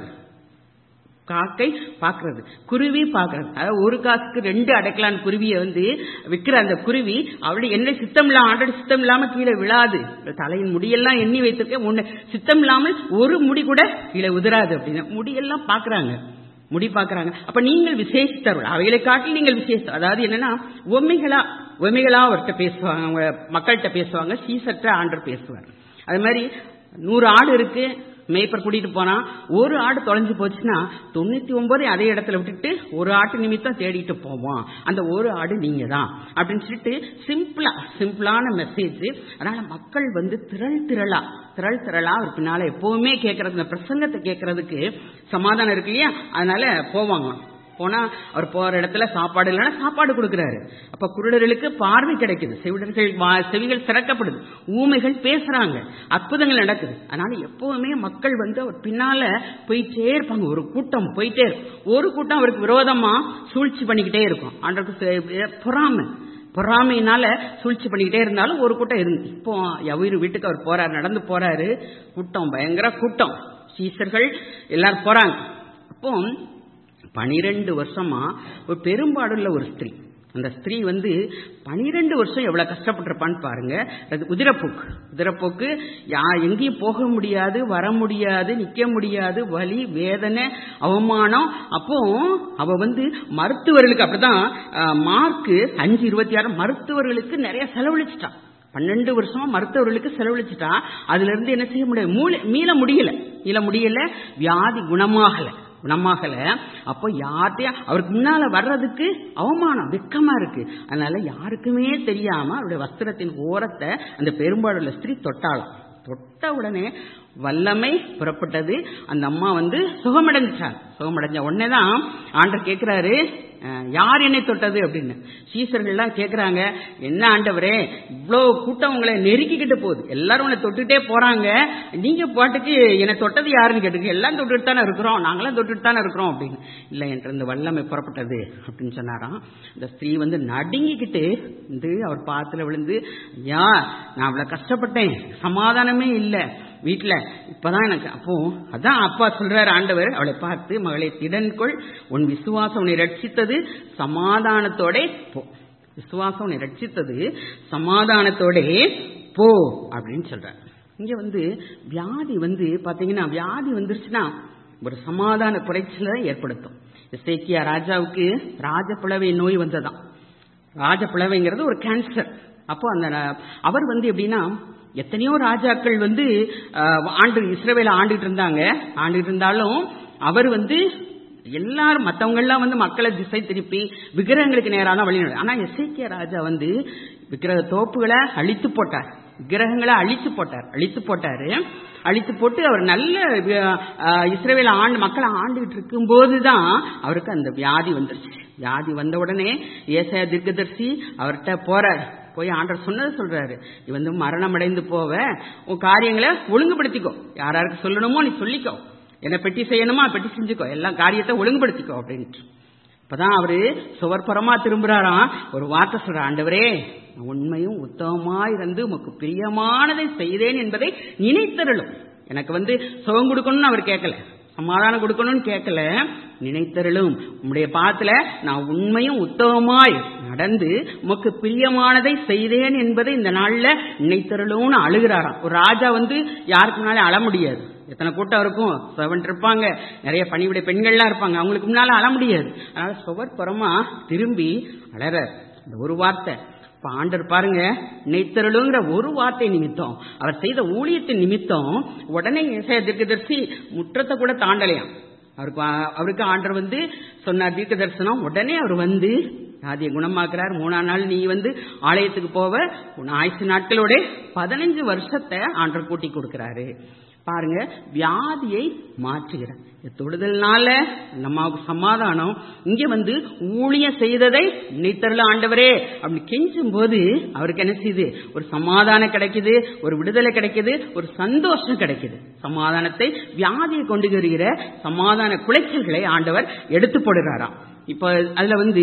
காக்கை பாக்குறது குருவி பாக்குறது அதாவது ஒரு காசுக்கு ரெண்டு அடைக்கலான் குருவியை வந்து விற்கிற அந்த குருவி அவளுடைய என்ன சித்தம் இல்லாம ஆல்ரெடி சித்தம் இல்லாம கீழே விழாது தலையின் முடியெல்லாம் எண்ணி வைத்திருக்கேன் ஒண்ணு சித்தம் இல்லாமல் ஒரு முடி கூட கீழே உதிராது அப்படின்னு முடியெல்லாம் பாக்குறாங்க முடி பாக்குறாங்க அப்ப நீங்கள் விசேஷித்தவர்கள் அவைகளை காட்டில் நீங்கள் விசேஷம் அதாவது என்னன்னா உண்மைகளா உண்மைகளா அவர்கிட்ட பேசுவாங்க அவங்க மக்கள்கிட்ட பேசுவாங்க சீசற்ற ஆண்டர் பேசுவார் அது மாதிரி நூறு ஆடு இருக்கு மேய்ப்பர் கூட்டிட்டு போனா ஒரு ஆடு தொலைஞ்சு போச்சுன்னா தொண்ணூத்தி ஒன்பது அதே இடத்துல விட்டுட்டு ஒரு ஆட்டு நிமித்தம் தேடிட்டு போவோம் அந்த ஒரு ஆடு நீங்க தான் அப்படின்னு சொல்லிட்டு சிம்பிளா சிம்பிளான மெசேஜ் அதனால மக்கள் வந்து திரள் திரளா திரள் திரளா அவர் பின்னால எப்பவுமே கேட்கறது இந்த பிரசங்கத்தை கேட்கறதுக்கு சமாதானம் இருக்கு இல்லையா அதனால போவாங்க போனா அவர் போற இடத்துல சாப்பாடு இல்லைன்னா சாப்பாடு கொடுக்கிறாரு அப்ப குருடர்களுக்கு பார்வை கிடைக்குது செவிடர்கள் செவிகள் திறக்கப்படுது ஊமைகள் பேசுறாங்க அற்புதங்கள் நடக்குது அதனால எப்பவுமே மக்கள் வந்து அவர் பின்னால போயிட்டே இருப்பாங்க ஒரு கூட்டம் போயிட்டே இருக்கும் ஒரு கூட்டம் அவருக்கு விரோதமா சூழ்ச்சி பண்ணிக்கிட்டே இருக்கும் ஆண்டருக்கு பொறாமை பொறாமையினால சூழ்ச்சி பண்ணிக்கிட்டே இருந்தாலும் ஒரு கூட்டம் இருந்து இப்போ எவ்வளவு வீட்டுக்கு அவர் போறாரு நடந்து போறாரு கூட்டம் பயங்கர கூட்டம் சீசர்கள் எல்லாரும் போறாங்க அப்போ பனிரெண்டு வருஷமா ஒரு பெரும்பாடுள்ள ஒரு ஸ்திரீ அந்த ஸ்திரீ வந்து பனிரெண்டு வருஷம் எவ்வளவு கஷ்டப்பட்டிருப்பான்னு பாருங்க அது உதிரப்போக்கு உதிரப்போக்கு யா எங்கேயும் போக முடியாது வர முடியாது நிக்க முடியாது வலி வேதனை அவமானம் அப்போ அவ வந்து மருத்துவர்களுக்கு அப்படிதான் மார்க்கு அஞ்சு இருபத்தி ஆறு மருத்துவர்களுக்கு நிறைய செலவழிச்சிட்டான் பன்னெண்டு வருஷமா மருத்துவர்களுக்கு செலவழிச்சுட்டா அதுல இருந்து என்ன செய்ய முடியாது மூல மீள முடியல மீள முடியல வியாதி குணமாகல குணமாகல அப்போ யார்கிட்டயும் அவருக்கு முன்னால வர்றதுக்கு அவமானம் வெக்கமா இருக்கு அதனால யாருக்குமே தெரியாம அவருடைய வஸ்திரத்தின் ஓரத்தை அந்த பெரும்பாலுள்ள ஸ்திரீ தொட்டாளாம் தொட்ட உடனே வல்லமை புறப்பட்டது அந்த அம்மா வந்து சுகமடைஞ்சார் சுகமடைஞ்ச உடனே தான் ஆண்டர் கேட்கிறாரு யார் என்னை தொட்டது அப்படின்னு சீசர்கள்லாம் கேட்குறாங்க என்ன ஆண்டவரே இவ்வளோ கூட்டம் உங்களை நெருக்கிக்கிட்டு போகுது எல்லாரும் உங்களை தொட்டுட்டே போறாங்க நீங்க பாட்டுக்கு என்னை தொட்டது யாருன்னு கேட்டுக்கு எல்லாம் தொட்டுட்டு தானே இருக்கிறோம் நாங்களாம் தொட்டுட்டு தானே இருக்கிறோம் அப்படின்னு இல்லை என்ற இந்த வல்லமை புறப்பட்டது அப்படின்னு சொன்னாராம் இந்த ஸ்திரீ வந்து நடுங்கிக்கிட்டு வந்து அவர் பாத்துல விழுந்து ஐயா நான் அவ்வளோ கஷ்டப்பட்டேன் சமாதானமே இல்லை வீட்டுல இப்பதான் எனக்கு அப்போ அதான் அப்பா சொல்றாரு ஆண்டவர் அவளை பார்த்து மகளை திடன்கொள் உன் விசுவாசம் உன்னை ரட்சித்தது சமாதானத்தோட போ விசுவாசம் உன்னை ரட்சித்தது சமாதானத்தோட போ அப்படின்னு சொல்றாரு இங்க வந்து வியாதி வந்து பாத்தீங்கன்னா வியாதி வந்துருச்சுன்னா ஒரு சமாதான குறைச்சல ஏற்படுத்தும் இசைக்கியா ராஜாவுக்கு ராஜப்பிளவை நோய் வந்ததாம் ராஜப்பிளவைங்கிறது ஒரு கேன்சர் அப்போ அந்த அவர் வந்து எப்படின்னா எத்தனையோ ராஜாக்கள் வந்து ஆண்டு இஸ்ரேவேல ஆண்டுட்டு இருந்தாங்க ஆண்டுட்டு இருந்தாலும் அவர் வந்து எல்லாரும் மற்றவங்க எல்லாம் வந்து மக்களை திசை திருப்பி விக்கிரகங்களுக்கு நேராக தான் வழி ஆனா எஸ்ஐக்கிய ராஜா வந்து விக்கிரக தோப்புகளை அழித்து போட்டார் விக்கிரகங்களை அழித்து போட்டார் அழித்து போட்டாரு அழித்து போட்டு அவர் நல்ல இஸ்ரேவேல ஆண்டு மக்களை ஆண்டுகிட்டு இருக்கும் போதுதான் அவருக்கு அந்த வியாதி வந்துருச்சு வியாதி வந்த உடனே ஏசைய தீர்க்கதர்சி அவர்கிட்ட போறார் போய் ஆண்டர் சொன்னதை சொல்றாரு நீ வந்து மரணம் அடைந்து போவ உன் காரியங்களை ஒழுங்குபடுத்திக்கோ யாராருக்கு சொல்லணுமோ நீ சொல்லிக்கோ என்ன பெட்டி செய்யணுமா பெட்டி செஞ்சுக்கோ எல்லா காரியத்தை ஒழுங்குபடுத்திக்கோ அப்படின்ட்டு இப்பதான் அவரு சுவர்புறமா திரும்புறாராம் ஒரு வார்த்தை சொல்ற ஆண்டவரே உண்மையும் உத்தமமா இருந்து உமக்கு பிரியமானதை செய்தேன் என்பதை நினைத்தருளும் எனக்கு வந்து சுகம் கொடுக்கணும்னு அவர் கேட்கல சமாதானம் கொடுக்கணும்னு கேட்கல நினைத்தருளும் உம்முடைய பாத்துல நான் உண்மையும் உத்தமமாய் நடந்து உமக்கு பிரியமானதை செய்தேன் என்பதை இந்த நாள்ல நினைத்தருளும்னு அழுகிறாராம் ஒரு ராஜா வந்து யாருக்கு முன்னாலே அழ முடியாது எத்தனை கூட்டம் இருக்கும் செவன் இருப்பாங்க நிறைய பணிவிடை பெண்கள்லாம் இருப்பாங்க அவங்களுக்கு முன்னால அழ முடியாது அதனால சுவர் புறமா திரும்பி அழற இந்த ஒரு வார்த்தை இப்ப ஆண்டர் பாருங்க நெய்த்தருளுங்கிற ஒரு வார்த்தை நிமித்தம் அவர் செய்த ஊழியத்தின் நிமித்தம் உடனே ஏசாயா தீர்க்கதரிசி முற்றத்தை கூட தாண்டலையாம் அவருக்கு அவருக்கு ஆண்டர் வந்து சொன்னார் தீர்க்க தரிசனம் உடனே அவர் வந்து வியாதியை குணமாக்குறார் மூணாம் நாள் நீ வந்து ஆலயத்துக்கு போவ உன் ஆயுசு நாட்களோட பதினஞ்சு வருஷத்தை ஆண்டர் கூட்டி கொடுக்கிறாரு பாருங்க வியாதியை மாற்றுகிறார் தொடுதல்னால நம்மளுக்கு சமாதானம் இங்க வந்து ஊழியம் செய்ததை நினைத்தருள ஆண்டவரே அப்படி கெஞ்சும் போது அவருக்கு என்ன செய்யுது ஒரு சமாதானம் கிடைக்குது ஒரு விடுதலை கிடைக்குது ஒரு சந்தோஷம் கிடைக்குது சமாதானத்தை வியாதியை கொண்டு வருகிற சமாதான குலைச்சல்களை ஆண்டவர் எடுத்து போடுறாராம் இப்ப அதுல வந்து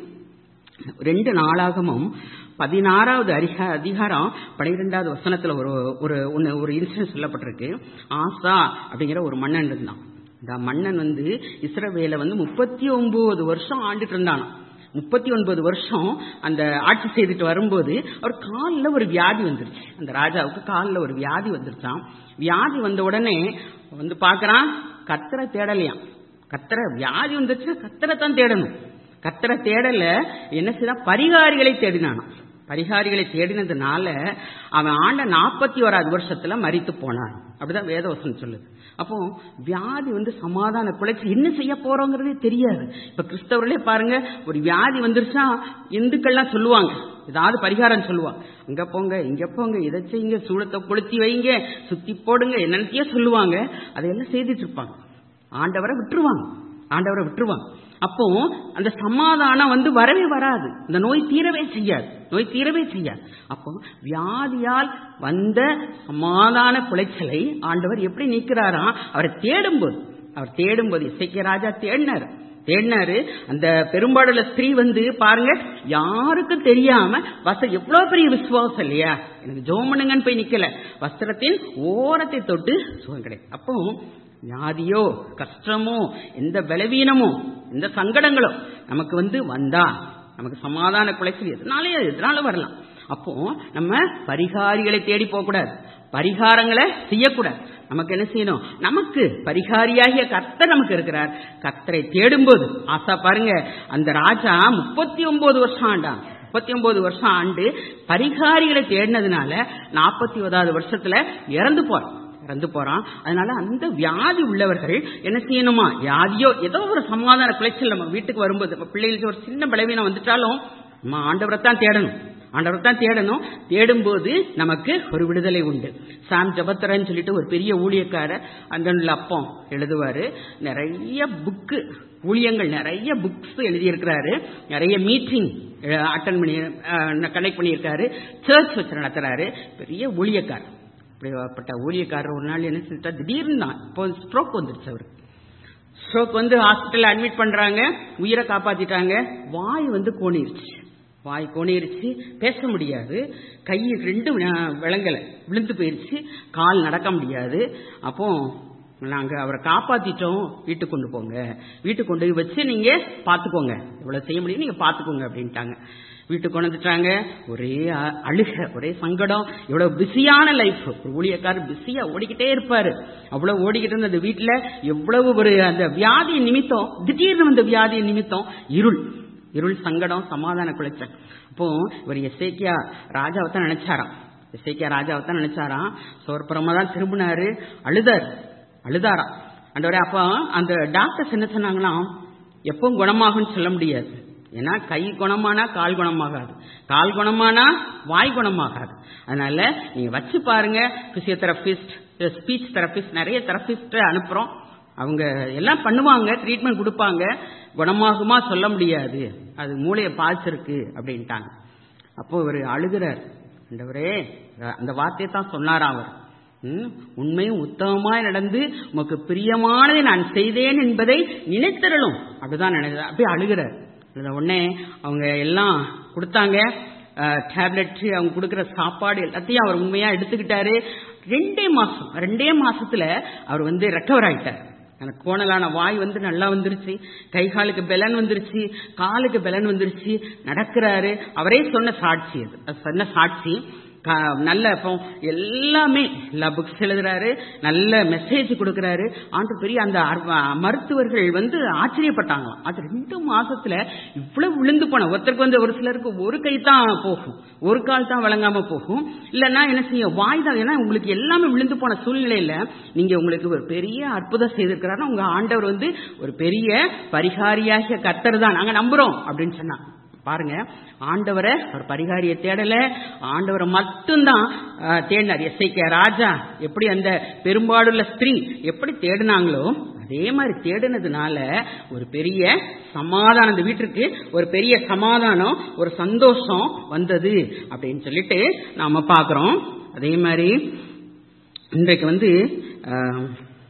ரெண்டு நாளாகமும் பதினாறாவது அதிக அதிகாரம் பனிரெண்டாவது வசனத்துல ஒரு ஒரு ஒன்று ஒரு இன்சிடென்ட் சொல்லப்பட்டிருக்கு ஆசா அப்படிங்கிற ஒரு மன்னன் இருந்தான் இந்த மன்னன் வந்து இஸ்ரவேல வந்து முப்பத்தி ஒன்பது வருஷம் ஆண்டுட்டு இருந்தானா முப்பத்தி ஒன்பது வருஷம் அந்த ஆட்சி செய்துட்டு வரும்போது அவர் காலில் ஒரு வியாதி வந்துருச்சு அந்த ராஜாவுக்கு காலில் ஒரு வியாதி வந்துருச்சான் வியாதி வந்த உடனே வந்து பார்க்கறான் கத்தரை தேடலையாம் கத்தரை வியாதி வந்துருச்சுன்னா கத்தரை தான் தேடணும் கத்தரை தேடல என்ன செய்தான் பரிகாரிகளை தேடினானாம் பரிகாரிகளை தேடினதுனால அவன் ஆண்ட நாற்பத்தி ஓராது வருஷத்துல மறித்து போனான் அப்படிதான் வேதவசனம் சொல்லுது அப்போ வியாதி வந்து சமாதான குலைச்சி என்ன செய்ய போறோங்கிறதே தெரியாது இப்ப கிறிஸ்தவர்களே பாருங்க ஒரு வியாதி வந்துருச்சா இந்துக்கள்லாம் சொல்லுவாங்க ஏதாவது பரிகாரம் சொல்லுவாங்க அங்க போங்க இங்க போங்க இதை செய்யுங்க சூளத்தை கொளுத்தி வைங்க சுத்தி போடுங்க என்னென்னத்தையோ சொல்லுவாங்க அதையெல்லாம் செய்துட்டு இருப்பாங்க ஆண்டவரை விட்டுருவாங்க ஆண்டவரை விட்டுருவாங்க அப்போ அந்த சமாதானம் வந்து வரவே வராது இந்த நோய் தீரவே செய்யாது நோய் தீரவே செய்யாது அப்போ வியாதியால் வந்த சமாதான குலைச்சலை ஆண்டவர் எப்படி நீக்கிறாராம் அவரை தேடும்போது அவர் தேடும்போது இசைக்கிய ராஜா தேடினார் தேடினாரு அந்த பெரும்பாடுள்ள ஸ்திரீ வந்து பாருங்க யாருக்கும் தெரியாம வச எவ்வளவு பெரிய விசுவாசம் இல்லையா எனக்கு ஜோம் பண்ணுங்கன்னு போய் நிக்கல வஸ்திரத்தின் ஓரத்தை தொட்டு சுகம் கிடைக்கும் அப்போ வியாதியோ கஷ்டமோ எந்த பலவீனமோ எந்த சங்கடங்களோ நமக்கு வந்து வந்தா நமக்கு சமாதான குலைச்சல் எதனாலே எதனால வரலாம் அப்போ நம்ம பரிகாரிகளை தேடி போகக்கூடாது பரிகாரங்களை செய்யக்கூடாது நமக்கு என்ன செய்யணும் நமக்கு பரிகாரியாகிய கர்த்தர் நமக்கு இருக்கிறார் கர்த்தரை தேடும்போது ஆசா பாருங்க அந்த ராஜா முப்பத்தி ஒன்பது வருஷம் ஆண்டான் முப்பத்தி ஒன்பது வருஷம் ஆண்டு பரிகாரிகளை தேடினதுனால நாற்பத்தி ஒதாவது வருஷத்துல இறந்து போறான் இறந்து போறான் அதனால அந்த வியாதி உள்ளவர்கள் என்ன செய்யணுமா வியாதியோ ஏதோ ஒரு சமாதான குலைச்சல் நம்ம வீட்டுக்கு வரும்போது நம்ம பிள்ளைகளுக்கு ஒரு சின்ன பலவீனம் வந்துட்டாலும் நம்ம ஆண்டவரை தான் தேடணும் ஆண்டவரை தான் தேடணும் தேடும்போது நமக்கு ஒரு விடுதலை உண்டு சாம் ஜபத்தரன்னு சொல்லிட்டு ஒரு பெரிய ஊழியக்காரர் அந்த அப்பம் எழுதுவாரு நிறைய புக்கு ஊழியங்கள் நிறைய புக்ஸ் எழுதியிருக்கிறாரு நிறைய மீட்டிங் அட்டன் பண்ணி கனெக்ட் பண்ணியிருக்காரு சர்ச் வச்சு நடத்துறாரு பெரிய ஊழியக்காரர் அப்படிப்பட்ட ஊழியக்காரர் ஒரு நாள் என்ன செஞ்சுட்டா திடீர்னு தான் இப்போ ஸ்ட்ரோக் வந்துருச்சு அவருக்கு ஸ்ட்ரோக் வந்து ஹாஸ்பிட்டல் அட்மிட் பண்றாங்க உயிரை காப்பாத்திட்டாங்க வாய் வந்து கோணிருச்சு வாய் கோணிருச்சு பேச முடியாது கை ரெண்டு விலங்கலை விழுந்து போயிருச்சு கால் நடக்க முடியாது அப்போ நாங்க அவரை காப்பாத்திட்டோம் வீட்டுக்கு கொண்டு போங்க வீட்டுக்கு கொண்டு போய் வச்சு நீங்க பாத்துக்கோங்க இவ்வளவு செய்ய முடியும் நீங்க பாத்துக்கோங்க அப்படின்ட்டாங்க வீட்டுக்கு கொண்டு வந்துட்டாங்க ஒரே அழுக ஒரே சங்கடம் இவ்வளவு பிஸியான லைஃப் ஒரு ஊழியக்காரர் பிஸியா ஓடிக்கிட்டே இருப்பாரு அவ்வளவு ஓடிக்கிட்டு இருந்த அந்த வீட்டுல எவ்வளவு ஒரு அந்த வியாதி நிமித்தம் திடீர்னு வந்த வியாதி நிமித்தம் இருள் இருள் சங்கடம் சமாதான குலைச்சல் அப்போ இவர் எஸ்ஐக்கியா ராஜாவை தான் நினைச்சாராம் எஸ்ஐக்கியா ராஜாவை தான் நினைச்சாராம் சோர்புறமா தான் திரும்பினாரு அழுதார் அழுதாராம் அண்டவரே அப்போ அந்த டாக்டர்ஸ் என்ன சொன்னாங்களாம் எப்பவும் குணமாகும்னு சொல்ல முடியாது ஏன்னா கை குணமானா கால் குணமாகாது கால் குணமானா வாய் குணமாகாது அதனால நீங்க வச்சு பாருங்க பிசியோதெரபிஸ்ட் ஸ்பீச் தெரபிஸ்ட் நிறைய தெரபிஸ்ட் அனுப்புறோம் அவங்க எல்லாம் பண்ணுவாங்க ட்ரீட்மெண்ட் கொடுப்பாங்க குணமாகுமா சொல்ல முடியாது அது மூளையை பாய்ச்சிருக்கு அப்படின்ட்டாங்க அப்போ இவர் அழுகிறார் ஆண்டவரே அந்த வார்த்தையை தான் சொன்னாராம் அவர் உண்மையும் உத்தமமாய் நடந்து உமக்கு பிரியமானதை நான் செய்தேன் என்பதை நினைத்தரலும் அப்படிதான் நினைக்கிறார் அப்படியே அழுகிறார் உடனே அவங்க எல்லாம் கொடுத்தாங்க டேப்லெட் அவங்க கொடுக்குற சாப்பாடு எல்லாத்தையும் அவர் உண்மையா எடுத்துக்கிட்டாரு ரெண்டே மாசம் ரெண்டே மாசத்துல அவர் வந்து ரெக்கவர் ஆயிட்டார் அந்த கோணலான வாய் வந்து நல்லா வந்துருச்சு கை காலுக்கு பெலன் வந்துருச்சு காலுக்கு பெலன் வந்துருச்சு நடக்கிறாரு அவரே சொன்ன சாட்சி அது சொன்ன சாட்சி க- நல்ல இப்போ எல்லாமே எல்லா புக்ஸ் எழுதுறாரு நல்ல மெசேஜ் கொடுக்கறாரு ஆண்டு பெரிய அந்த அர்வ- மருத்துவர்கள் வந்து ஆச்சரியப்பட்டாங்களாம் அது ரெண்டு மாசத்துல இவ்வளவு விழுந்து போன ஒருத்தருக்கு வந்து ஒரு சிலருக்கு ஒரு கை தான் போகும் ஒரு கால் தான் வழங்காம போகும் இல்லைன்னா என்ன செய்யும் வாய் தான் ஏன்னா உங்களுக்கு எல்லாமே விழுந்து போன சூழ்நிலையில நீங்க உங்களுக்கு ஒரு பெரிய அற்புதம் செய்திருக்கிறாருன்னா உங்க ஆண்டவர் வந்து ஒரு பெரிய பரிகாரியாகிய கர்த்தர் தான் நாங்க நம்புறோம் அப்படின்னு சொன்னாங்க பாருங்க ஆண்டவரை ஒரு பரிகாரியை தேடல ஆண்டவரை மட்டும்தான் அஹ், தேடினார் எஸ்ஐகே ராஜா எப்படி அந்த பெரும்பாடுள்ள ஸ்திரீ எப்படி தேடினாங்களோ அதே மாதிரி தேடினதுனால ஒரு பெரிய சமாதானம் இந்த வீட்டிற்கு ஒரு பெரிய சமாதானம் ஒரு சந்தோஷம் வந்தது அப்படின்னு சொல்லிட்டு நாம பார்க்கிறோம் அதே மாதிரி இன்றைக்கு வந்து அஹ்,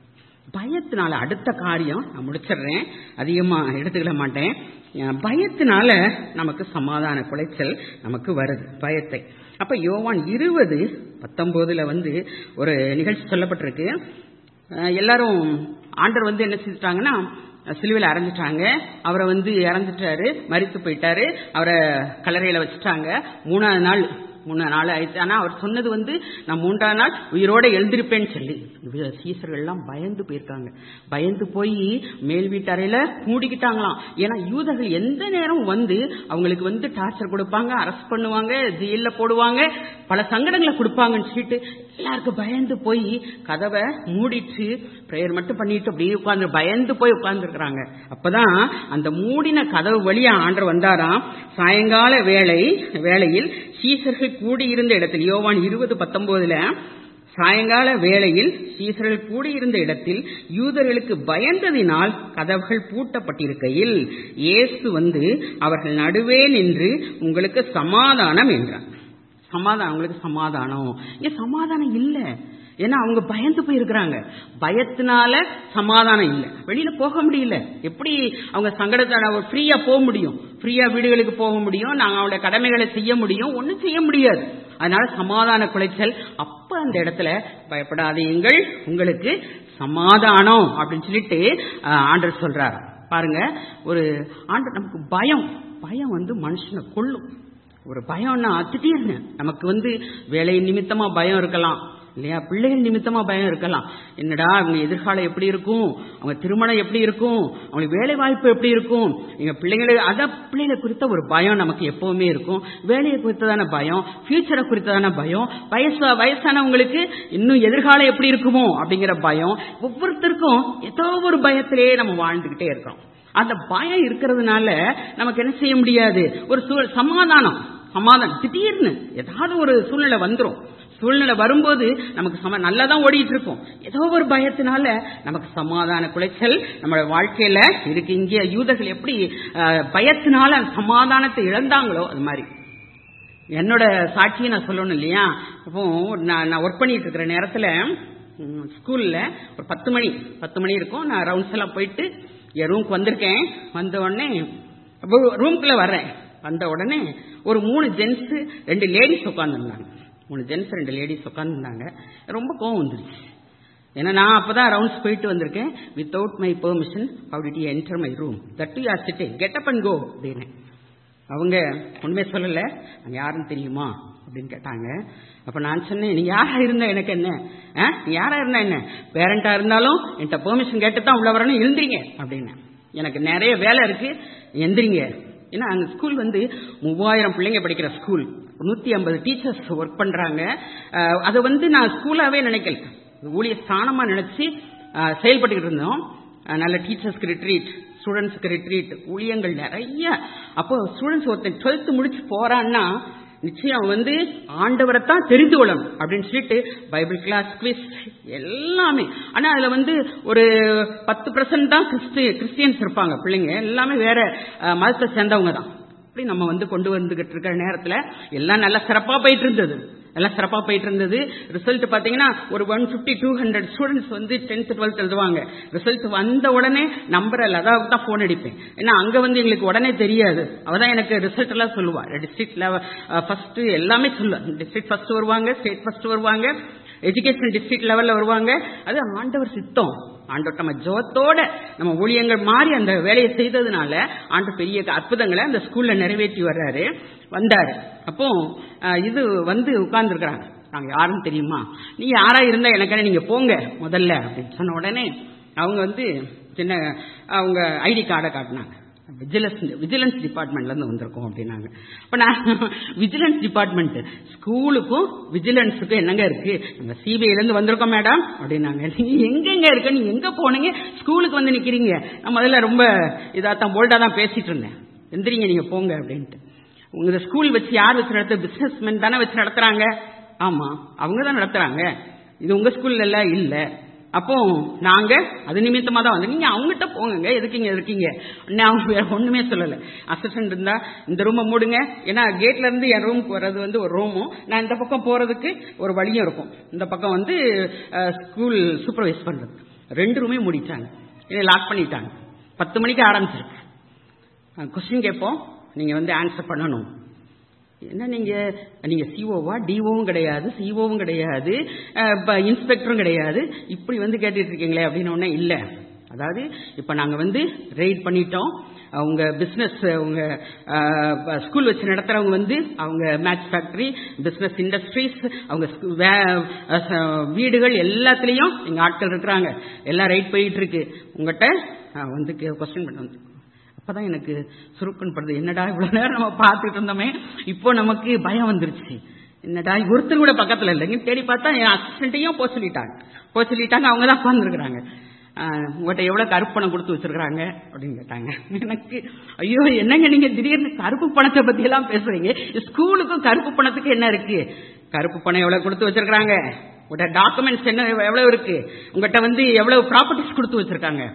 பயத்தினால அடுத்த காரியம் நான் முடிச்சிடுறேன் அதிகமா எடுத்துக்கிட மாட்டேன் அஹ், பயத்தினால நமக்கு சமாதான குலைச்சல் நமக்கு வருது பயத்தை அப்ப யோவான் இருபது பத்தொன்பதுல வந்து ஒரு நிகழ்ச்சி சொல்லப்பட்டிருக்கு அஹ், எல்லாரும் ஆண்டர் வந்து என்ன செஞ்சுட்டாங்கன்னா சிலுவையில் அரைஞ்சிட்டாங்க அவரை வந்து இறந்துட்டாரு மரித்து போயிட்டாரு அவரை கல்லறையில வச்சுட்டாங்க மூணாவது நாள் மூணு நாள் ஆயிடுச்சு ஆனா அவர் சொன்னது வந்து நான் மூன்றாவது நாள் உயிரோட எழுந்திருப்பேன்னு சொல்லி இவ- சீசர்கள் எல்லாம் பயந்து போயிருக்காங்க பயந்து போய் மேல் வீட்டறையில மூடிக்கிட்டாங்களாம் ஏன்னா யூதர்கள் எந்த நேரம் வந்து அவங்களுக்கு வந்து டார்ச்சர் கொடுப்பாங்க அரெஸ்ட் பண்ணுவாங்க ஜெயில போடுவாங்க பல சங்கடங்களை கொடுப்பாங்கன்னு சொல்லிட்டு எல்லாருக்கும் பயந்து போய் கதவை மூடிட்டு பிரேயர் மட்டும் பண்ணிட்டு அப்படியே உட்கார்ந்து பயந்து போய் உட்கார்ந்துருக்காங்க அப்பதான் அந்த மூடின கதவு வழியா ஆண்டர் வந்தாராம் சாயங்கால வேளை வேளையில் சீசர்கள் கூடியிருந்த இடத்தில் யோவான் இருபது பத்தொன்பதுல சாயங்கால வேளையில் சீசர்கள் கூடியிருந்த இடத்தில் யூதர்களுக்கு பயந்ததினால் கதவுகள் பூட்டப்பட்டிருக்கையில் இயேசு வந்து அவர்கள் நடுவே நின்று உங்களுக்கு சமாதானம் என்றார் சமாதானம் உங்களுக்கு சமாதானம் இங்க சமாதானம் இல்ல ஏன்னா அவங்க பயந்து போயிருக்கிறாங்க பயத்தினால சமாதானம் இல்ல வெளியில போக முடியல எப்படி அவங்க சங்கடத்தை ஃப்ரீயா போக முடியும் ஃப்ரீயா வீடுகளுக்கு போக முடியும் நாங்க அவங்களோட கடமைகளை செய்ய முடியும் ஒண்ணும் செய்ய முடியாது அதனால சமாதான குலைச்சல் அப்ப அந்த இடத்துல பயப்படாதீங்கள் உங்களுக்கு சமாதானம் அப்படின்னு சொல்லிட்டு ஆஹ், ஆண்டவர் சொல்றாரு பாருங்க ஒரு ஆண்டு நமக்கு பயம் பயம் வந்து மனுஷனை கொல்லும் ஒரு பயம்னா திடீர்னு நமக்கு வந்து வேலை நிமித்தமா பயம் இருக்கலாம் இல்லையா பிள்ளைகள் நிமித்தமா பயம் இருக்கலாம் என்னடா அவங்க எதிர்காலம் எப்படி இருக்கும் அவங்க திருமணம் எப்படி இருக்கும் அவங்களுக்கு வேலை வாய்ப்பு எப்படி இருக்கும் எங்க பிள்ளைகளை அத பிள்ளைகளை குறித்த ஒரு பயம் நமக்கு எப்பவுமே இருக்கும் வேலையை குறித்ததான பயம் ஃபியூச்சரை குறித்ததான பயம் வயசு வயசானவங்களுக்கு இன்னும் எதிர்காலம் எப்படி இருக்குமோ அப்படிங்கிற பயம் ஒவ்வொருத்தருக்கும் ஏதோ ஒரு பயத்திலேயே நம்ம வாழ்ந்துகிட்டே இருக்கிறோம் அந்த பயம் இருக்கிறதுனால நமக்கு என்ன செய்ய முடியாது ஒரு சூழ் சமாதானம் சமாதானம் திடீர்னு ஏதாவது ஒரு சூழ்நிலை வந்துரும் சூழ்நிலை வரும்போது நமக்கு சம நல்லதான் ஓடிட்டு இருக்கும் ஏதோ ஒரு பயத்தினால நமக்கு சமாதான குலைச்சல் நம்ம வாழ்க்கையில இருக்கு இங்கே யூதர்கள் எப்படி அஹ், பயத்தினால சமாதானத்தை இழந்தாங்களோ அது மாதிரி என்னோட சாட்சியை நான் சொல்லணும் இல்லையா அப்போ நான் நான் ஒர்க் பண்ணிட்டு இருக்கிற நேரத்துல ம், ஸ்கூல்ல ஒரு பத்து மணி பத்து மணி இருக்கும் நான் ரவுண்ட்ஸ் எல்லாம் போயிட்டு என் ரூமுக்கு வந்திருக்கேன் வந்த உடனே ரூம்குள்ள வர்றேன் வந்த உடனே ஒரு மூணு ஜென்ஸ் ரெண்டு லேடிஸ் உட்காந்துருந்தாங்க மூணு ஜென்ஸ் ரெண்டு லேடிஸ் உட்காந்துருந்தாங்க ரொம்ப கோவம் வந்துருச்சு ஏன்னா நான் அப்பதான் ரவுண்ட்ஸ் போயிட்டு வந்திருக்கேன் without my permission how did you enter my room that you are sitting get up and go அப்படின்னு அவங்க உண்மையை சொல்லல நான் யாருன்னு தெரியுமா அப்படின்னு கேட்டாங்க அப்ப நான் சொன்னேன் நீ யாரா இருந்தா எனக்கு என்ன ஆ? நீ யாரா இருந்தா என்ன பேரண்டா இருந்தாலும் என்கிட்ட பெர்மிஷன் கேட்டு தான் உள்ள வரணும் எழுந்திரிங்க அப்படின்னு எனக்கு நிறைய வேலை இருக்கு எந்திரிங்க ஏன்னா அந்த ஸ்கூல் வந்து மூவாயிரம் பிள்ளைங்க படிக்கிற ஸ்கூல் நூத்தி ஐம்பது டீச்சர்ஸ் ஒர்க் பண்றாங்க அஹ், அதை வந்து நான் ஸ்கூலாவே நினைக்கல ஊழிய ஸ்தானமா நினைச்சு அஹ், செயல்பட்டுக்கிட்டு இருந்தோம் அஹ், நல்ல டீச்சர்ஸ்க்கு ரிட்ரீட் ஸ்டூடெண்ட்ஸ்க்கு ரிட்ரீட் ஊழியங்கள் நிறைய அப்போ ஸ்டூடெண்ட்ஸ் ஒருத்தன் டுவெல்த் முடிச்சு போறான்னா நிச்சயம் அவன் வந்து ஆண்டவரை தான் தெரிந்து கொள்ளணும் அப்படின்னு சொல்லிட்டு பைபிள் கிளாஸ் குவிஸ் எல்லாமே ஆனா அதுல வந்து ஒரு பத்து பர்சன்ட் தான் கிறிஸ்டி கிறிஸ்டியன்ஸ் இருப்பாங்க பிள்ளைங்க எல்லாமே வேற அஹ், மதத்தை சேர்ந்தவங்க தான் அப்படி நம்ம வந்து கொண்டு வந்துகிட்டு இருக்கிற நேரத்துல எல்லாம் நல்லா சிறப்பா போயிட்டு இருந்தது எல்லாம் சிறப்பா போயிட்டு இருந்தது ரிசல்ட் பாத்தீங்கன்னா ஒரு one fifty two hundred students வந்து டென்த் டுவெல்த் எழுதுவாங்க ரிசல்ட் வந்த உடனே நம்பர் லதாவுக்கு தான் போன் அடிப்பேன் ஏன்னா அங்க வந்து எங்களுக்கு உடனே தெரியாது அவதான் எனக்கு ரிசல்ட் எல்லாம் சொல்லுவா டிஸ்ட்ரிக்ட் லெவல் ஃபர்ஸ்ட் எல்லாமே சொல்லுவா டிஸ்ட்ரிக்ட் ஃபர்ஸ்ட் வருவாங்க ஸ்டேட் ஃபர்ஸ்ட் வருவாங்க எஜுகேஷன் டிஸ்ட்ரிக்ட் லெவல்ல வருவாங்க அது ஆண்டவர் சித்தம் ஆண்டவர் நம்ம ஜோத்தோட நம்ம ஊழியங்கள் மாறி அந்த வேலையை செய்ததுனால ஆண்டு பெரிய அற்புதங்களை அந்த ஸ்கூல்ல நிறைவேற்றி வர்றாரு வந்தாரு அப்போ அஹ், இது வந்து உட்கார்ந்துருக்கிறாங்க நாங்க யாருன்னு தெரியுமா நீங்க யாரா இருந்தா எனக்கு நீங்க போங்க முதல்ல அப்படின்னு சொன்ன உடனே அவங்க வந்து சின்ன அவங்க ஐடி கார்டை காட்டினாங்க விஜிலன்ஸ் விஜிலன்ஸ் டிபார்ட்மெண்ட்ல இருந்து வந்திருக்கோம் அப்படின்னாங்க அப்ப நான் விஜிலன்ஸ் டிபார்ட்மெண்ட் ஸ்கூலுக்கும் விஜிலன்ஸுக்கும் என்னங்க இருக்கு நம்ம சிபிஐல இருந்து வந்திருக்கோம் மேடம் அப்படின்னாங்க நீங்க எங்கெங்க இருக்க நீங்க எங்க போனீங்க ஸ்கூலுக்கு வந்து நிக்கிறீங்க நான் முதல்ல ரொம்ப இதா தான் போல்டா தான் பேசிட்டு இருந்தேன் எந்திரிங்க நீங்க போங்க அப்படின்ட்டு உங்க ஸ்கூல் வச்சு யார் வச்சு நடத்த பிசினஸ் தானே வச்சு நடத்துறாங்க ஆமா அவங்க தான் நடத்துறாங்க இது உங்க ஸ்கூல்ல இல்ல இல்ல அப்போ நாங்க அது நிமித்தமா தான் வந்து நீங்க அவங்ககிட்ட போங்க எதுக்கு இங்க இருக்கீங்க நான் அவங்க வேற ஒண்ணுமே சொல்லல அசிஸ்டன்ட் இருந்தா இந்த ரூமை மூடுங்க ஏன்னா கேட்ல இருந்து என் ரூமுக்கு வர்றது வந்து ஒரு ரூமும் நான் இந்த பக்கம் போறதுக்கு ஒரு வழியும் இருக்கும் இந்த பக்கம் வந்து ஸ்கூல் சூப்பர்வைஸ் பண்றது ரெண்டு ரூமே மூடிட்டாங்க இதை லாக் பண்ணிட்டாங்க பத்து மணிக்கு ஆரம்பிச்சிருக்கு கொஸ்டின் கேட்போம் நீங்க வந்து ஆன்சர் பண்ணணும் என்ன நீங்க நீங்க சிஓவா டிஓவும் கிடையாது சிஓவும் கிடையாது இன்ஸ்பெக்டரும் கிடையாது இப்படி வந்து கேட்டுட்டு இருக்கீங்களே அப்படின்னு ஒண்ணே இல்ல அதாவது இப்ப நாங்க வந்து ரெய்ட் பண்ணிட்டோம் அவங்க பிசினஸ் அவங்க ஸ்கூல் வச்சு நடத்துறவங்க வந்து அவங்க மேட்ச் ஃபேக்டரி பிசினஸ் இண்டஸ்ட்ரீஸ் அவங்க sc- வே- அஹ் ச- வீடுகள் எல்லாத்துலயும் எங்க ஆட்கள் இருக்கிறாங்க எல்லாம் ரைட் போயிட்டு இருக்கு உங்ககிட்ட அஹ், வந்து கொஸ்டின் பண்ண வந்து அப்பதான் எனக்கு சுருக்குன்னு படுது என்னடா இவ்வளவு நேரம் நம்ம பார்த்துட்டு இருந்தோமே இப்போ நமக்கு பயம் வந்துருச்சு என்னடா ஒருத்தர் கூட பக்கத்துல இல்லைங்க தேடி பார்த்தா என் அசிஸ்டன்ட்டையும் போக சொல்லிட்டாங்க போக சொல்லிட்டாங்க அவங்க தான் உட்காந்துருக்குறாங்க உங்கள்கிட்ட எவ்வளவு கருப்பு பணம் கொடுத்து வச்சிருக்காங்க அப்படின்னு கேட்டாங்க எனக்கு ஐயோ என்னங்க நீங்க திடீர்னு கருப்பு பணத்தை பத்தி எல்லாம் பேசுறீங்க ஸ்கூலுக்கும் கருப்பு பணத்துக்கு என்ன இருக்கு கருப்பு பணம் எவ்வளவு கொடுத்து வச்சிருக்காங்க உங்கள்கிட்ட டாக்குமெண்ட்ஸ் என்ன எவ்வளவு இருக்கு உங்கள்கிட்ட வந்து எவ்வளவு ப்ராப்பர்ட்டிஸ் கொடுத்து வச்சிருக்காங்க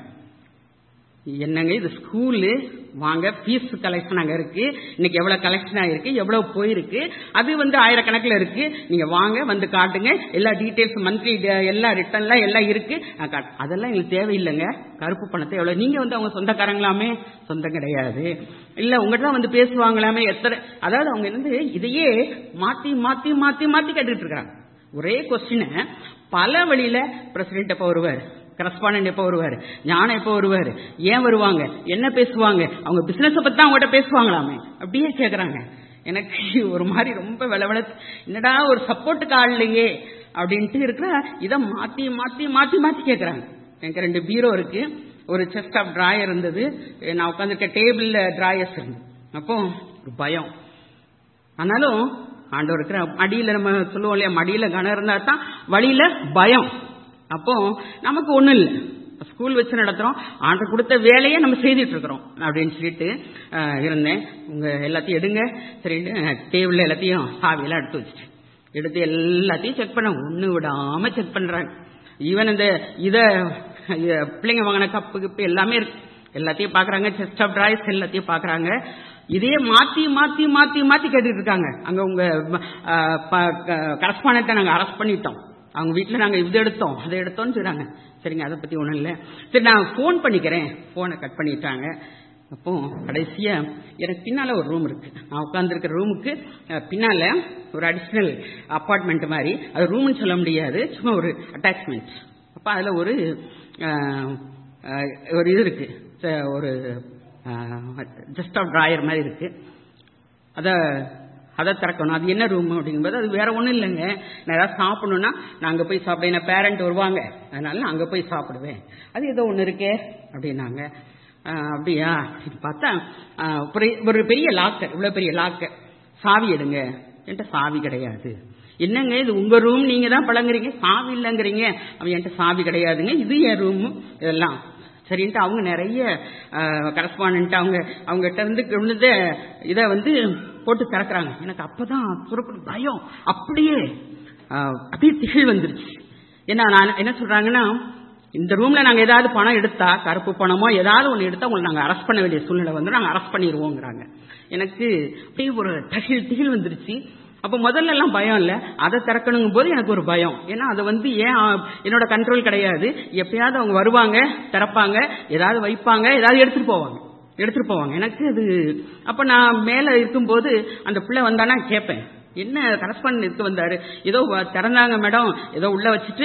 என்னங்க இது ஸ்கூலு வாங்க ஃபீஸ் கலெக்ஷன் அங்க இருக்கு இன்னைக்கு எவ்வளவு கலெக்ஷன் ஆயிருக்கு எவ்வளவு போயிருக்கு அது வந்து ஆயிரக்கணக்கில் இருக்கு நீங்க வாங்க வந்து காட்டுங்க எல்லா டீடைல்ஸ் மந்த்லி எல்லா ரிட்டர்ன்லாம் எல்லாம் இருக்கு நான் காட்டு- அதெல்லாம் எங்களுக்கு தேவையில்லைங்க கருப்பு பணத்தை எவ்வளவு நீங்க வந்து அவங்க சொந்தக்காரங்களாமே சொந்தம் கிடையாது இல்ல உங்ககிட்ட வந்து பேசுவாங்களாமே எத்தனை அதாவது அவங்க வந்து இதையே மாத்தி மாத்தி மாத்தி மாத்தி கேட்டுட்டு இருக்காங்க ஒரே கொஸ்டினை பல வழியில பிரசிடென்ட் எப்ப வருவார் கரஸ்பாண்டன்ட் எப்போ வருவார் ஞானம் எப்போ வருவார் ஏன் வருவாங்க என்ன பேசுவாங்க அவங்க பிசினஸ் பத்தி தான் அவங்ககிட்ட பேசுவாங்களாமே அப்படியே கேக்குறாங்க எனக்கு ஒரு மாதிரி ரொம்ப விளவெள என்னடா ஒரு சப்போர்ட்டுக்கு ஆள் இல்லையே அப்படின்ட்டு இருக்கிற இதை மாத்தி மாத்தி மாத்தி மாத்தி கேக்குறாங்க எனக்கு ரெண்டு பீரோ இருக்கு ஒரு செஸ்ட் ஆஃப் டிராயர் இருந்தது நான் உட்காந்துருக்க டேபிள்ல டிராயர்ஸ் இருந்தது அப்போ ஒரு பயம் ஆனாலும் ஆண்டவர் இருக்கிற மடியில நம்ம சொல்லுவோம் இல்லையா மடியில கனம் இருந்தா தான் வழியில பயம் அப்போ நமக்கு ஒண்ணும் இல்லை ஸ்கூல் வச்சு நடத்துறோம் ஆண்டவர் கொடுத்த வேலையை நம்ம செய்துட்டு இருக்கிறோம் அப்படின்னு சொல்லிட்டு அஹ், இருந்தேன் உங்க எல்லாத்தையும் எடுங்க சரி டேபிள்ல எல்லாத்தையும் சாவியெல்லாம் எடுத்து வச்சுட்டேன் எடுத்து எல்லாத்தையும் செக் பண்ண ஒண்ணு விடாம செக் பண்றாங்க ஈவன் இந்த இத இத பிள்ளைங்க வாங்கின கப்பு கிப்பு எல்லாமே இருக்கு எல்லாத்தையும் பாக்குறாங்க செஸ்ட் ஆஃப் டிராய்ஸ் எல்லாத்தையும் பாக்குறாங்க இதையே மாத்தி மாத்தி மாத்தி மாத்தி கேட்டுட்டு இருக்காங்க அங்க உங்க கரஸ்பாண்டை நாங்க அரெஸ்ட் பண்ணிட்டோம் அவங்க வீட்டுல நாங்க இது எடுத்தோம் அதை எடுத்தோம்னு சொல்றாங்க சரிங்க அதை பத்தி ஒண்ணும் இல்ல சரி நான் ஃபோன் பண்ணிக்கிறேன் போனை கட் பண்ணிட்டாங்க அப்போ கடைசியா எனக்கு பின்னால ஒரு ரூம் இருக்கு நான் உட்கார்ந்துருக்கிற ரூமுக்கு பின்னால ஒரு அடிஷனல் அப்பார்ட்மெண்ட் மாதிரி அது ரூம்னு சொல்ல முடியாது சும்மா ஒரு அட்டாச்மெண்ட் அப்ப அதுல ஒரு அஹ், அஹ், ஒரு இது இருக்கு ச- ஒரு ஜஸ்ட் ஆஃப் டிராயர் மாதிரி இருக்கு அத அதை திறக்கணும் அது என்ன ரூம் அப்படிங்கும்போது அது வேற ஒண்ணும் இல்லைங்க நான் ஏதாவது சாப்பிடணும்னா நான் அங்க போய் சாப்பிட என் பேரண்ட் வருவாங்க அதனால நான் அங்க போய் சாப்பிடுவேன் அது ஏதோ ஒண்ணு இருக்கே அப்படின்னாங்க ஆஹ் அப்படியா அப்படின்னு பார்த்தா ஆஹ் ஒரு- ஒரு பெரிய லாக்கர் இவ்வளவு பெரிய லாக்கர் சாவி எடுங்க என்கிட்ட சாவி கிடையாது என்னங்க இது உங்க ரூம் நீங்க தான் பழங்குறீங்க சாவி இல்லைங்கிறீங்க அவன் என்கிட்ட சாவி கிடையாதுங்க இது என் ரூம் இதெல்லாம் சரின்ட்டு அவங்க நிறைய கரஸ்பாண்ட் அவங்க அவங்க கிட்ட இருந்து கொண்டு இதை வந்து போட்டு திறக்கிறாங்க எனக்கு அப்பதான் சுரப்பு பயம் அப்படியே ஆஹ், அப்படியே திகில் வந்துருச்சு ஏன்னா நான் என்ன சொல்றாங்கன்னா இந்த ரூம்ல நாங்க ஏதாவது பணம் எடுத்தா கருப்பு பணமோ ஏதாவது ஒண்ணு எடுத்தா உங்களை நாங்க அரெஸ்ட் பண்ண வேண்டிய சூழ்நிலை வந்து நாங்க அரெஸ்ட் பண்ணிடுவோங்கிறாங்க எனக்கு அப்படியே ஒரு திகில் திகில் வந்துருச்சு அப்ப முதல்ல எல்லாம் பயம் இல்ல அதை திறக்கணுங்கும் போது எனக்கு ஒரு பயம் ஏன்னா அது வந்து ஏன் ஆ, என்னோட கண்ட்ரோல் கிடையாது எப்பயாவது அவங்க வருவாங்க திறப்பாங்க ஏதாவது வைப்பாங்க ஏதாவது எடுத்துட்டு போவாங்க எடுத்துட்டு போவாங்க எனக்கு அது அப்ப நான் மேல இருக்கும்போது அந்த பிள்ளை வந்தானா கேட்பேன் என்ன கரஸ்பாண்ட் இருக்க வந்தாரு ஏதோ வ- திறந்தாங்க மேடம் ஏதோ உள்ள வச்சுட்டு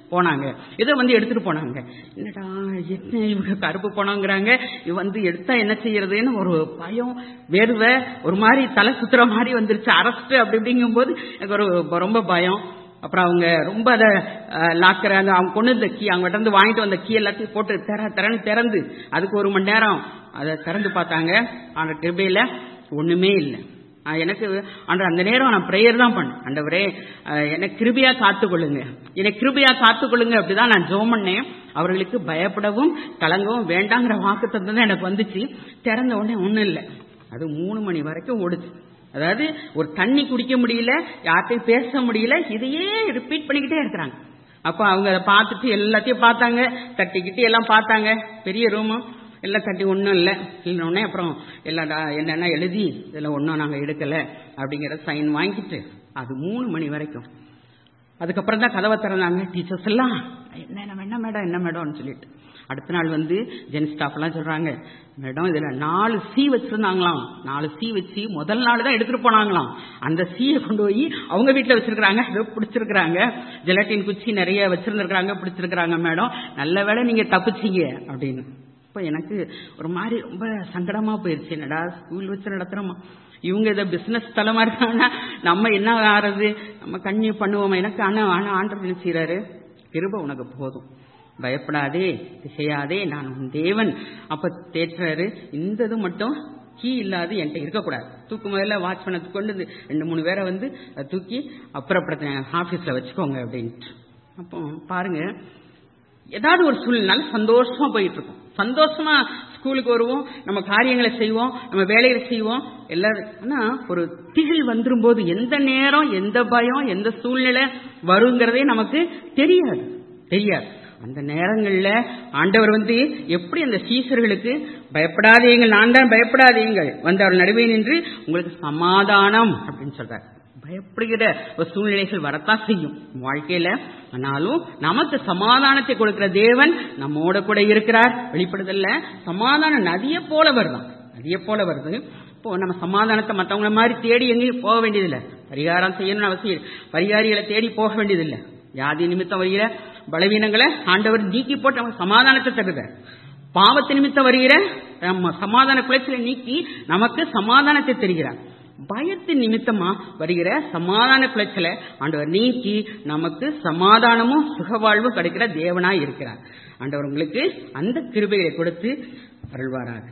போனாங்க இதை வந்து எடுத்துட்டு போனாங்க என்னடா என்ன இவங்க கருப்பு பணங்கிறாங்க இது வந்து எடுத்தா என்ன செய்யறதுன்னு ஒரு பயம் வேர்வை ஒரு மாதிரி தலை சுத்துற மாதிரி வந்துருச்சு அரஸ்ட் அப்படி அப்படிங்கும் போது எனக்கு ஒரு ரொம்ப பயம் அப்புறம் அவங்க ரொம்ப அதை லாக்கர் அந்த அவங்க கொண்டு வந்த கீ அவங்க இருந்து வாங்கிட்டு வந்த கீ எல்லாத்தையும் போட்டு திற திறன்னு திறந்து அதுக்கு ஒரு மணி நேரம் அதை திறந்து பார்த்தாங்க அந்த கிருபையில ஒண்ணுமே இல்லை ஆஹ் எனக்கு ஆண்டவர் அந்த நேரம் நான் ப்ரேயர் தான் பண்ணேன் ஆண்டவரே ஆஹ் என்னை கிருபையா காத்துக்கொள்ளுங்க என்னை கிருபையா காத்துக்கொள்ளுங்க அப்படிதான் நான் ஜோம் பண்ணேன் அவர்களுக்கு பயப்படவும் கலங்கவும் வேண்டாங்கிற வாக்கு தான் எனக்கு வந்துச்சு திறந்த உடனே ஒண்ணும் இல்லை அது மூணு மணி வரைக்கும் ஓடுச்சு அதாவது ஒரு தண்ணி குடிக்க முடியல யார்கிட்டையும் பேச முடியல இதையே ரிப்பீட் பண்ணிக்கிட்டே இருக்கிறாங்க அப்ப அவங்க அதை பார்த்துட்டு எல்லாத்தையும் பார்த்தாங்க தட்டிக்கிட்டு எல்லாம் பார்த்தாங்க பெரிய ரூமு எல்லாம் தட்டி ஒன்றும் இல்லை இல்லைன்னொடனே அப்புறம் எல்லாம் டா- என்னென்ன எழுதி இதில் ஒன்றும் நாங்கள் எடுக்கலை அப்படிங்கிற சைன் வாங்கிட்டு அது மூணு மணி வரைக்கும் அதுக்கப்புறம் தான் கதவை திறந்தாங்க டீச்சர்ஸ் எல்லாம் என்ன என்ன என்ன மேடம் என்ன மேடம்னு சொல்லிட்டு அடுத்த நாள் வந்து ஜென் ஸ்டாஃப் எல்லாம் சொல்றாங்க மேடம் இதுல நாலு சி வச்சிருந்தாங்களாம் நாலு சி வச்சு முதல் நாள் தான் எடுத்துட்டு போனாங்களாம் அந்த சீயை கொண்டு போய் அவங்க வீட்டுல வச்சிருக்காங்க ஏதோ பிடிச்சிருக்கிறாங்க ஜெலட்டின் குச்சி நிறைய வச்சிருந்திருக்காங்க பிடிச்சிருக்கிறாங்க மேடம் நல்ல வேளை நீங்க தப்பிச்சீங்க அப்படின்னு இப்போ எனக்கு ஒரு மாதிரி ரொம்ப சங்கடமா போயிருச்சு என்னடா ஸ்கூல் வச்சு நடத்துறோமா இவங்க இதை பிசினஸ் தலமா இருக்காங்கன்னா நம்ம என்ன ஆறது நம்ம கண்ணி பண்ணுவோமா எனக்கு ஆனா ஆனா ஆண்டவர் என்ன செய்யறாரு கிருப உனக்கு போதும் பயப்படாதே திசையாதே நான் உன் தேவன் அப்ப தேற்றாரு இந்த இது மட்டும் கீ இல்லாது என்கிட்ட இருக்கக்கூடாது தூக்கு முதல்ல வாட்ச்மேனை கொண்டு வந்து ரெண்டு மூணு பேரை வந்து அதை தூக்கி அப்புறப்படுத்த ஆபீஸ்ல வச்சுக்கோங்க அப்படின்ட்டு அப்போ பாருங்க ஏதாவது ஒரு சூழ்நிலை சந்தோஷமா போயிட்டு இருக்கும் சந்தோஷமா ஸ்கூலுக்கு வருவோம் நம்ம காரியங்களை செய்வோம் நம்ம வேலைகளை செய்வோம் எல்லாரும் ஆனா ஒரு திகில் வந்துரும் போது எந்த நேரம் எந்த பயம் எந்த சூழ்நிலை வருங்கிறதே நமக்கு தெரியாது தெரியாது அந்த நேரங்கள்ல ஆண்டவர் வந்து எப்படி அந்த சீசர்களுக்கு பயப்படாதீங்கள் நான் தான் பயப்படாதீங்கள் வந்து அவர் நடுவே நின்று உங்களுக்கு சமாதானம் அப்படின்னு சொல்றார் பயப்படுகிற ஒரு சூழ்நிலைகள் வரத்தான் செய்யும் வாழ்க்கையில ஆனாலும் நமக்கு சமாதானத்தை கொடுக்கிற தேவன் நம்மோட கூட இருக்கிறார் வெளிப்படுதல்ல சமாதான நதியை போல வருதான் நதியை போல வருது இப்போ நம்ம சமாதானத்தை மற்றவங்கள மாதிரி தேடி எங்கேயும் போக வேண்டியதில்லை பரிகாரம் செய்யணும்னு அவசியம் இல்லை. பரிகாரிகளை தேடி போக வேண்டியதில்லை வியாதி நிமித்தம் வருகிற பலவீனங்களை ஆண்டவர் நீக்கி போட்டு நம்ம சமாதானத்தை தருகிறார் பாவத்து நிமித்தம் வருகிற நம்ம சமாதான குலைச்சலை நீக்கி நமக்கு சமாதானத்தை தருகிறார் பயத்தின் நிமித்தமா வருகிற சமாதான குலைச்சலை ஆண்டவர் நீக்கி நமக்கு சமாதானமும் சுகவாழ்வும் கிடைக்கிற தேவனாய் இருக்கிறார் ஆண்டவர் உங்களுக்கு அந்த கிருபையை கொடுத்து அருள்வாராக